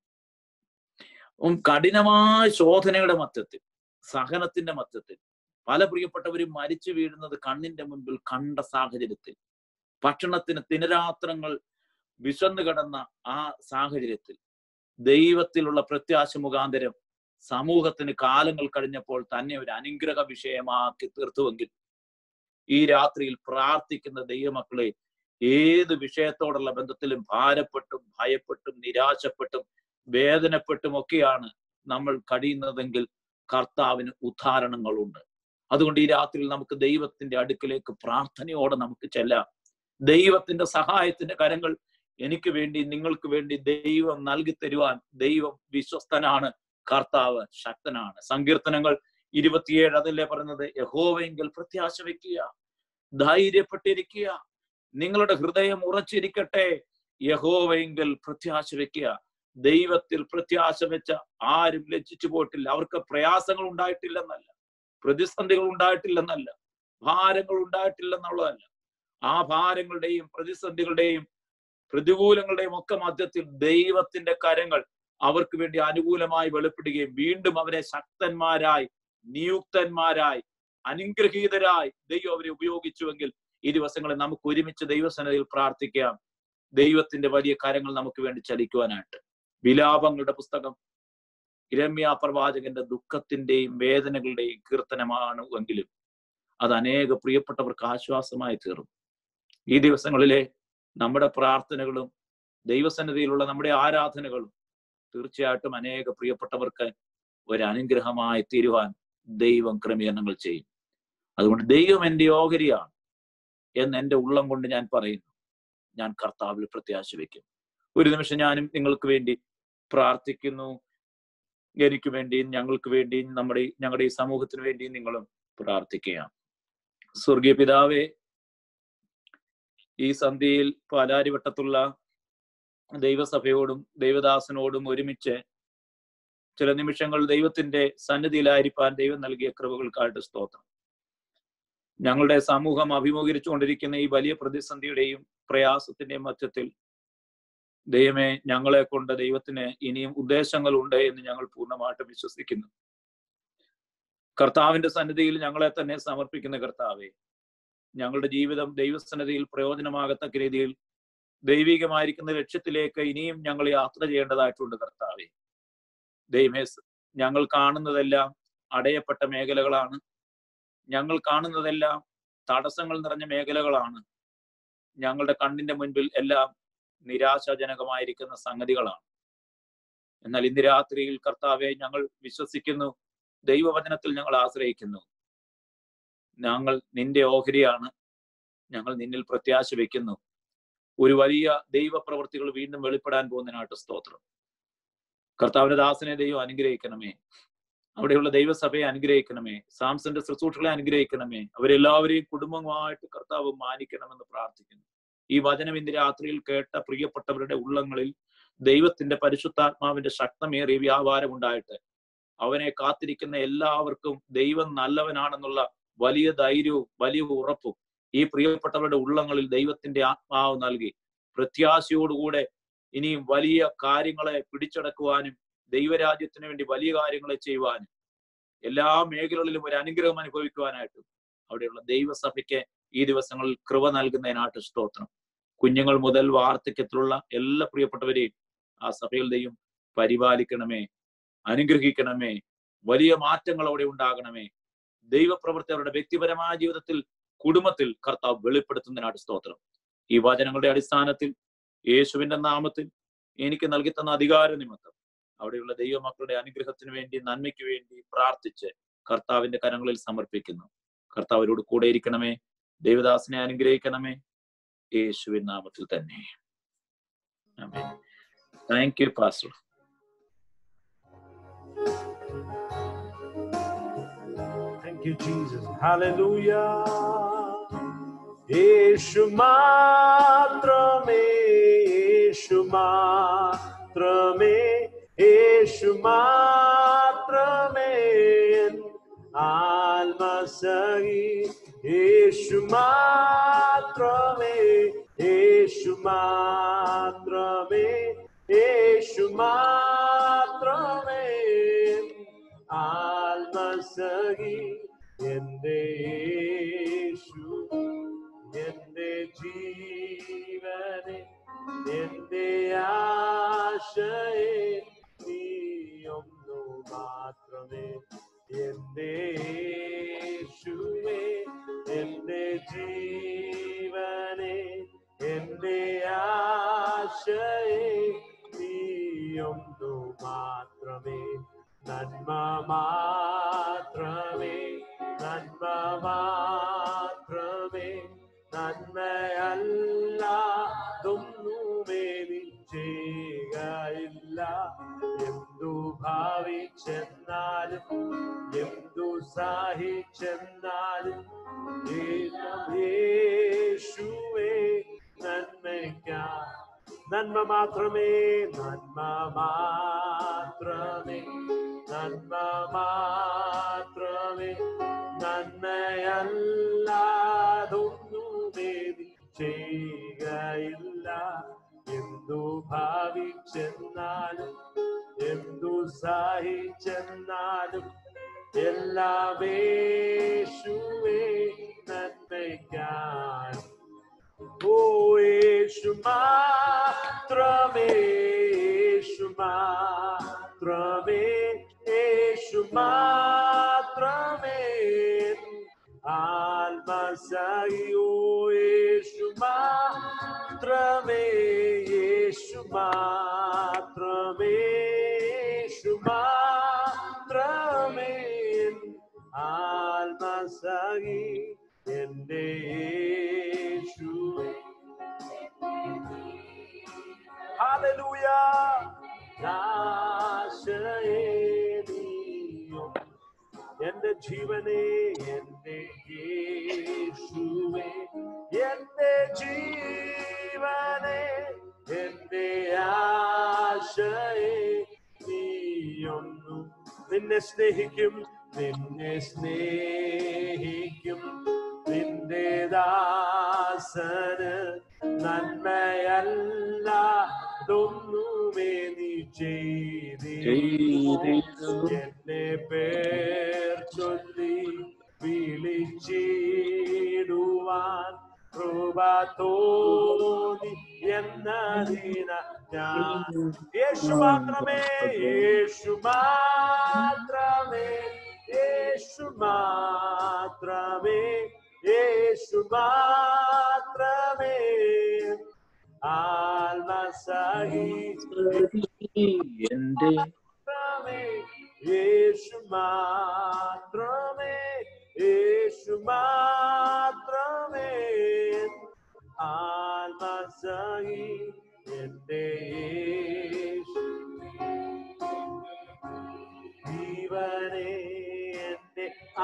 കഠിനമായ ശോധനയുടെ മധ്യത്തിൽ സഹനത്തിന്റെ മധ്യത്തിൽ പല പ്രിയപ്പെട്ടവരും മരിച്ചു വീഴുന്നത് കണ്ണിന്റെ മുൻപിൽ കണ്ട സാഹചര്യത്തിൽ ഭക്ഷണത്തിന് ദിനരാത്രങ്ങൾ വിശന്നു കിടന്ന ആ സാഹചര്യത്തിൽ ദൈവത്തിലുള്ള പ്രത്യാശ മുഖാന്തരം സമൂഹത്തിന് കാലങ്ങൾ കഴിഞ്ഞപ്പോൾ തന്നെ ഒരു അനുഗ്രഹ വിഷയമാക്കി തീർത്തുവെങ്കിൽ ഈ രാത്രിയിൽ പ്രാർത്ഥിക്കുന്ന ദൈവമക്കളെ ഏത് വിഷയത്തോടുള്ള ബന്ധത്തിലും ഭാരപ്പെട്ടും ഭയപ്പെട്ടും നിരാശപ്പെട്ടും വേദനപ്പെട്ടും ഒക്കെയാണ് നമ്മൾ കഴിയുന്നതെങ്കിൽ കർത്താവിന് ഉദ്ധാരണങ്ങളുണ്ട് അതുകൊണ്ട് ഈ രാത്രിയിൽ നമുക്ക് ദൈവത്തിന്റെ അടുക്കിലേക്ക് പ്രാർത്ഥനയോടെ നമുക്ക് ചെല്ലാം ദൈവത്തിന്റെ സഹായത്തിന്റെ കരങ്ങൾ എനിക്ക് വേണ്ടി നിങ്ങൾക്ക് വേണ്ടി ദൈവം നൽകി തരുവാൻ ദൈവം വിശ്വസ്തനാണ് കർത്താവ് ശക്തനാണ് സങ്കീർത്തനങ്ങൾ ഇരുപത്തിയേഴ് അതല്ലേ പറയുന്നത് യഹോവെങ്കിൽ പ്രത്യാശ വെക്കുക ധൈര്യപ്പെട്ടിരിക്കുക നിങ്ങളുടെ ഹൃദയം ഉറച്ചിരിക്കട്ടെ യഹോവെങ്കിൽ പ്രത്യാശ വെക്കുക ദൈവത്തിൽ പ്രത്യാശ വെച്ച ആരും ലജ്ജിച്ചു പോയിട്ടില്ല അവർക്ക് പ്രയാസങ്ങൾ ഉണ്ടായിട്ടില്ലെന്നല്ല പ്രതിസന്ധികൾ ഉണ്ടായിട്ടില്ലെന്നല്ല ഭാരങ്ങൾ ഉണ്ടായിട്ടില്ലെന്നുള്ളതല്ല ആ ഭാരങ്ങളുടെയും പ്രതിസന്ധികളുടെയും പ്രതികൂലങ്ങളുടെയും ഒക്കെ മധ്യത്തിൽ ദൈവത്തിന്റെ കരങ്ങൾ അവർക്ക് വേണ്ടി അനുകൂലമായി വെളിപ്പെടുകയും വീണ്ടും അവരെ ശക്തന്മാരായി നിയുക്തന്മാരായി അനുഗ്രഹീതരായി ദൈവം അവരെ ഉപയോഗിച്ചുവെങ്കിൽ ഈ ദിവസങ്ങളിൽ നമുക്ക് ഒരുമിച്ച് ദൈവസന്നതയിൽ പ്രാർത്ഥിക്കാം ദൈവത്തിന്റെ വലിയ കാര്യങ്ങൾ നമുക്ക് വേണ്ടി ചലിക്കുവാനായിട്ട് വിലാപങ്ങളുടെ പുസ്തകം ഇരമ്യ പ്രവാചകന്റെ ദുഃഖത്തിന്റെയും വേദനകളുടെയും കീർത്തനമാണ് എങ്കിലും അത് അനേക പ്രിയപ്പെട്ടവർക്ക് ആശ്വാസമായി തീർന്നു ഈ ദിവസങ്ങളിലെ നമ്മുടെ പ്രാർത്ഥനകളും ദൈവസന്നിധിയിലുള്ള നമ്മുടെ ആരാധനകളും തീർച്ചയായിട്ടും അനേക പ്രിയപ്പെട്ടവർക്ക് ഒരു അനുഗ്രഹമായി തീരുവാൻ ദൈവം ക്രമീകരണങ്ങൾ ചെയ്യും അതുകൊണ്ട് ദൈവം എൻ്റെ ഓഹരിയാണ് എന്ന് എൻ്റെ ഉള്ളം കൊണ്ട് ഞാൻ പറയുന്നു ഞാൻ കർത്താവിൽ പ്രത്യാശ വയ്ക്കും ഒരു നിമിഷം ഞാനും നിങ്ങൾക്ക് വേണ്ടി പ്രാർത്ഥിക്കുന്നു എനിക്ക് വേണ്ടിയും ഞങ്ങൾക്ക് വേണ്ടിയും നമ്മുടെ ഞങ്ങളുടെ ഈ സമൂഹത്തിന് വേണ്ടിയും നിങ്ങളും പ്രാർത്ഥിക്കുക സ്വർഗീയ പിതാവേ ഈ സന്ധ്യയിൽ പാലാരിവട്ടത്തുള്ള ദൈവസഭയോടും ദൈവദാസനോടും ഒരുമിച്ച് ചില നിമിഷങ്ങൾ ദൈവത്തിന്റെ സന്നിധിയിലായിരിക്കാൻ ദൈവം നൽകിയ കൃപകൾക്കായിട്ട് സ്തോത്രം ഞങ്ങളുടെ സമൂഹം അഭിമുഖീകരിച്ചുകൊണ്ടിരിക്കുന്ന ഈ വലിയ പ്രതിസന്ധിയുടെയും പ്രയാസത്തിന്റെയും മധ്യത്തിൽ ദൈവമേ ഞങ്ങളെ കൊണ്ട് ദൈവത്തിന് ഇനിയും ഉദ്ദേശങ്ങളുണ്ട് എന്ന് ഞങ്ങൾ പൂർണ്ണമായിട്ടും വിശ്വസിക്കുന്നു കർത്താവിന്റെ സന്നിധിയിൽ ഞങ്ങളെ തന്നെ സമർപ്പിക്കുന്ന കർത്താവെ ഞങ്ങളുടെ ജീവിതം ദൈവസന്നിധിയിൽ പ്രയോജനമാകത്തക്ക രീതിയിൽ ദൈവികമായിരിക്കുന്ന ലക്ഷ്യത്തിലേക്ക് ഇനിയും ഞങ്ങൾ യാത്ര ചെയ്യേണ്ടതായിട്ടുണ്ട് കർത്താവെ ദൈവമേ ഞങ്ങൾ കാണുന്നതെല്ലാം അടയപ്പെട്ട മേഖലകളാണ് ഞങ്ങൾ കാണുന്നതെല്ലാം തടസ്സങ്ങൾ നിറഞ്ഞ മേഖലകളാണ് ഞങ്ങളുടെ കണ്ണിന്റെ മുൻപിൽ എല്ലാം നിരാശാജനകമായിരിക്കുന്ന സംഗതികളാണ് എന്നാൽ ഇന്ന് രാത്രിയിൽ കർത്താവെ ഞങ്ങൾ വിശ്വസിക്കുന്നു ദൈവവചനത്തിൽ ഞങ്ങൾ ആശ്രയിക്കുന്നു ഞങ്ങൾ നിന്റെ ഓഹരിയാണ് ഞങ്ങൾ നിന്നിൽ പ്രത്യാശ വെക്കുന്നു ഒരു വലിയ ദൈവപ്രവൃത്തികൾ വീണ്ടും വെളിപ്പെടാൻ പോകുന്നതിനായിട്ട് സ്തോത്രം കർത്താവിന്റെ ദാസനെ ദൈവം അനുഗ്രഹിക്കണമേ അവിടെയുള്ള ദൈവസഭയെ അനുഗ്രഹിക്കണമേ സാംസന്റെ ശുശ്രൂഷകളെ അനുഗ്രഹിക്കണമേ അവരെല്ലാവരെയും കുടുംബമായിട്ട് കർത്താവ് മാനിക്കണമെന്ന് പ്രാർത്ഥിക്കുന്നു ഈ വചനം ഇന്ന് രാത്രിയിൽ കേട്ട പ്രിയപ്പെട്ടവരുടെ ഉള്ളങ്ങളിൽ ദൈവത്തിന്റെ പരിശുദ്ധാത്മാവിന്റെ ശക്തമേറിയ വ്യാപാരം ഉണ്ടായിട്ട് അവനെ കാത്തിരിക്കുന്ന എല്ലാവർക്കും ദൈവം നല്ലവനാണെന്നുള്ള വലിയ ധൈര്യവും വലിയ ഉറപ്പും ഈ പ്രിയപ്പെട്ടവരുടെ ഉള്ളങ്ങളിൽ ദൈവത്തിന്റെ ആത്മാവ് നൽകി പ്രത്യാശയോടുകൂടെ ഇനിയും വലിയ കാര്യങ്ങളെ പിടിച്ചടക്കുവാനും ദൈവരാജ്യത്തിന് വേണ്ടി വലിയ കാര്യങ്ങളെ ചെയ്യുവാനും എല്ലാ മേഖലകളിലും ഒരു അനുഗ്രഹം അനുഭവിക്കുവാനായിട്ടും അവിടെയുള്ള ദൈവസഭയ്ക്ക് ഈ ദിവസങ്ങളിൽ കൃപ നൽകുന്നതിനായിട്ട് സ്തോത്രം കുഞ്ഞുങ്ങൾ മുതൽ വാർദ്ധക്യത്തിലുള്ള എല്ലാ പ്രിയപ്പെട്ടവരെയും ആ സഭയിൽ ദൈവം പരിപാലിക്കണമേ അനുഗ്രഹിക്കണമേ വലിയ മാറ്റങ്ങൾ അവിടെ ഉണ്ടാകണമേ ദൈവപ്രവൃത്തി അവരുടെ വ്യക്തിപരമായ ജീവിതത്തിൽ കുടുംബത്തിൽ കർത്താവ് വെളിപ്പെടുത്തുന്നതിനായിട്ട് സ്തോത്രം ഈ വചനങ്ങളുടെ അടിസ്ഥാനത്തിൽ യേശുവിന്റെ നാമത്തിൽ എനിക്ക് നൽകി തന്ന അധികാര നിമിത്തം അവിടെയുള്ള ദൈവമക്കളുടെ അനുഗ്രഹത്തിന് വേണ്ടി നന്മയ്ക്ക് വേണ്ടി പ്രാർത്ഥിച്ച് കർത്താവിന്റെ കരങ്ങളിൽ സമർപ്പിക്കുന്നു കർത്താവിനോട് കൂടെ ഇരിക്കണമേ ദേവദാസിനെ അനുഗ്രഹിക്കണമേ യേശുവിൻ നാമത്തിൽ തന്നെ thank you pastor Thank you, Jesus. Hallelujah. യേശു മാത്രമേ യേശു മാത്രമേ യേശു മാത്രമേ എൻ ആത്മസഖി യേശു മാത്രമേ യേശു മാത്രമേ യേശു മാത്രമേ എൻ ആത്മസഖി എന്റെ യേശു എന്റെ ജീവനെ എന്റെ ആശയെ നീയൊന്നു മാത്രമേ എന്റെ യേശുവേ എന്റെ ജീവനെ എന്റെ ആശയെ നീയൊന്നു മാത്രമേ നന്മ മാത്രമേ നന്മ മാത്രമേ നന്മയല്ലാതൊന്നുമേ നീ ചെയ്യുകയില്ല എന്തു ഭാവിച്ചെന്നാലും എന്തു സഹിച്ചെന്നാലും യേശുവേ നന്മയ്ക്കാ നന്മ മാത്രമേ നന്മ മാത്രമേ നന്മ മാത്രമേ നന്മയല്ലാതൊന്നുമേ നീ ചെയ്യുകയില്ല എന്തു ഭാവിച്ചെന്നാലും സഹിച്ചെന്നാലും എല്ലാം യേശുവേ നന്മയ്ക്കാൻ ഓ യേശു മാത്രമേ യേശു മാത്രമേ യേശു മാത്രമേ ആത്മസഹിയോ യേശു മാത്രമേ യേശു മാത്രമേ യേശു മാത്രമേ ആത്മസഹി എന്റെ യേശുവേ ഹല്ലേലൂയ നാശയേനിയോ എന്റെ ജീവനെ എന്റെ യേശുവേ എന്റെ ജീവനെ എന്റെ ആശയെ നീയൊന്നു നിന്നെ സ്നേഹിക്കും നിന്നെ സ്നേഹിക്കും നിന്റെ ദാസന് നന്മയല്ലാതൊന്നുമേ നീ ചെയ്തിരുന്നു എന്നെ പേർ ചൊല്ലി വിളിച്ചിടുവാൻ കൃപ തോന്നി എന്നതിന ഞാൻ യേശു മാത്രമേ യേശു മാത്രമേ യേശു മാത്രമേ യേശു മാത്രമേ ആത്മസഹി എന്റെ മാത്രമേ യേശു മാത്രമേ യേശു മാത്രമേ ആത്മസഹി എന്റെ യേശു ജീവനെ എന്റെ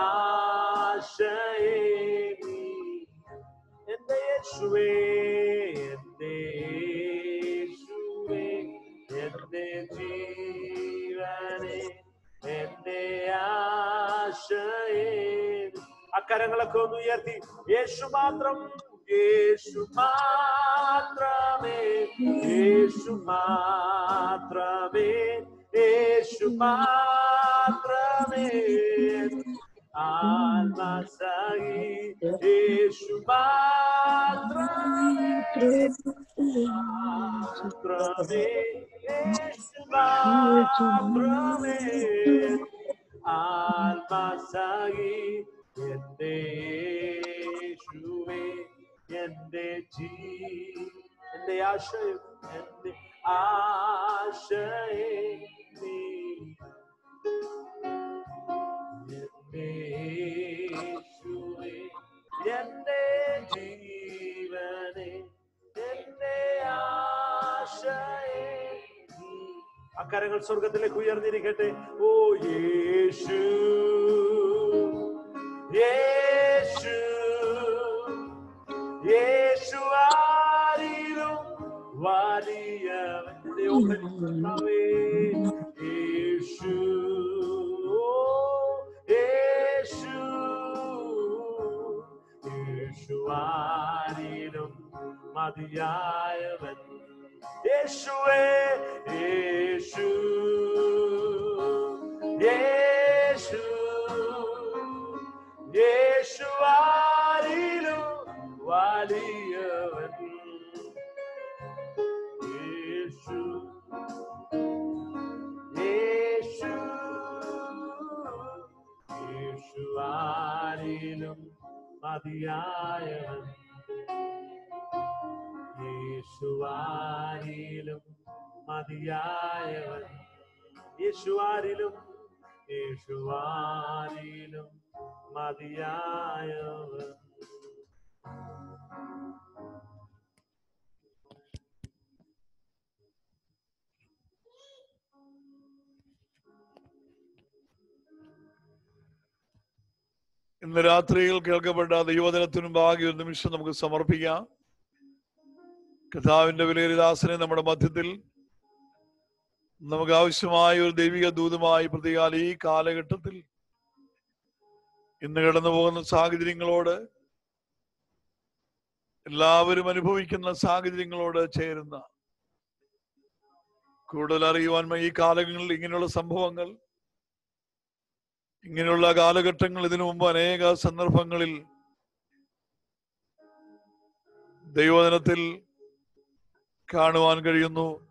ആശയെ നീ എന്റെ യേശുവേ എന്റെ യേശുവേ എന്റെ ജീവനെ എന്റെ ആശയെ അക്കരങ്ങളൊക്കെ ഒന്ന് ഉയർത്തി യേശു മാത്രം യേശു മാത്രമേ യേശു മാത്രമേ യേശു മാത്രമേ ആത്മസഹി യേശു മാത്രമേ മാത്രമേ യേശു മാത്രമേ ആത്മസഹി എന്റെ യേശുവേ എന്റെ ജീ എന്റെ ആശയം എന്റെ ആശയെ നീ എന്റെ യേശുവേ എന്റെ ജീവനെ എന്റെ ആശയെ നീ അക്കരങ്ങൾ സ്വർഗത്തിലേക്ക് ഉയർന്നിരിക്കട്ടെ ഓ യേശു യേശു യേശു ആരിലും വലിയവന്റെ ഓഹരിക്കർത്താവേ. യേശു ഓ, യേശു യേശു ആരിലും മതിയായവൻ യേശുവേ യേശു യേശു യേശു ആരിലും വലിയവൻ യേശു യേശു യേശു ആരിലും മതിയായവൻ യേശുവാരിലും മതിയായവൻ യേശുവാരിലും യേശുവാരിലും മതിയായവൻ ഇന്ന് രാത്രിയിൽ കേൾക്കപ്പെട്ട ദൈവദിനത്തിനു മുമ്പാകെ ഒരു നിമിഷം നമുക്ക് സമർപ്പിക്കാം കഥാവിന്റെ വിലയേറിദാസനെ നമ്മുടെ മധ്യത്തിൽ നമുക്ക് ആവശ്യമായ ഒരു ദൈവിക ദൂതമായി പ്രതികാല ഈ കാലഘട്ടത്തിൽ ഇന്ന് കടന്നു പോകുന്ന സാഹചര്യങ്ങളോട് എല്ലാവരും അനുഭവിക്കുന്ന സാഹചര്യങ്ങളോട് ചേരുന്ന കൂടുതൽ അറിയുവാൻ ഈ കാലങ്ങളിൽ ഇങ്ങനെയുള്ള സംഭവങ്ങൾ ഇങ്ങനെയുള്ള കാലഘട്ടങ്ങൾ ഇതിനു മുമ്പ് അനേക സന്ദർഭങ്ങളിൽ ദൈവദിനത്തിൽ കാണുവാൻ കഴിയുന്നു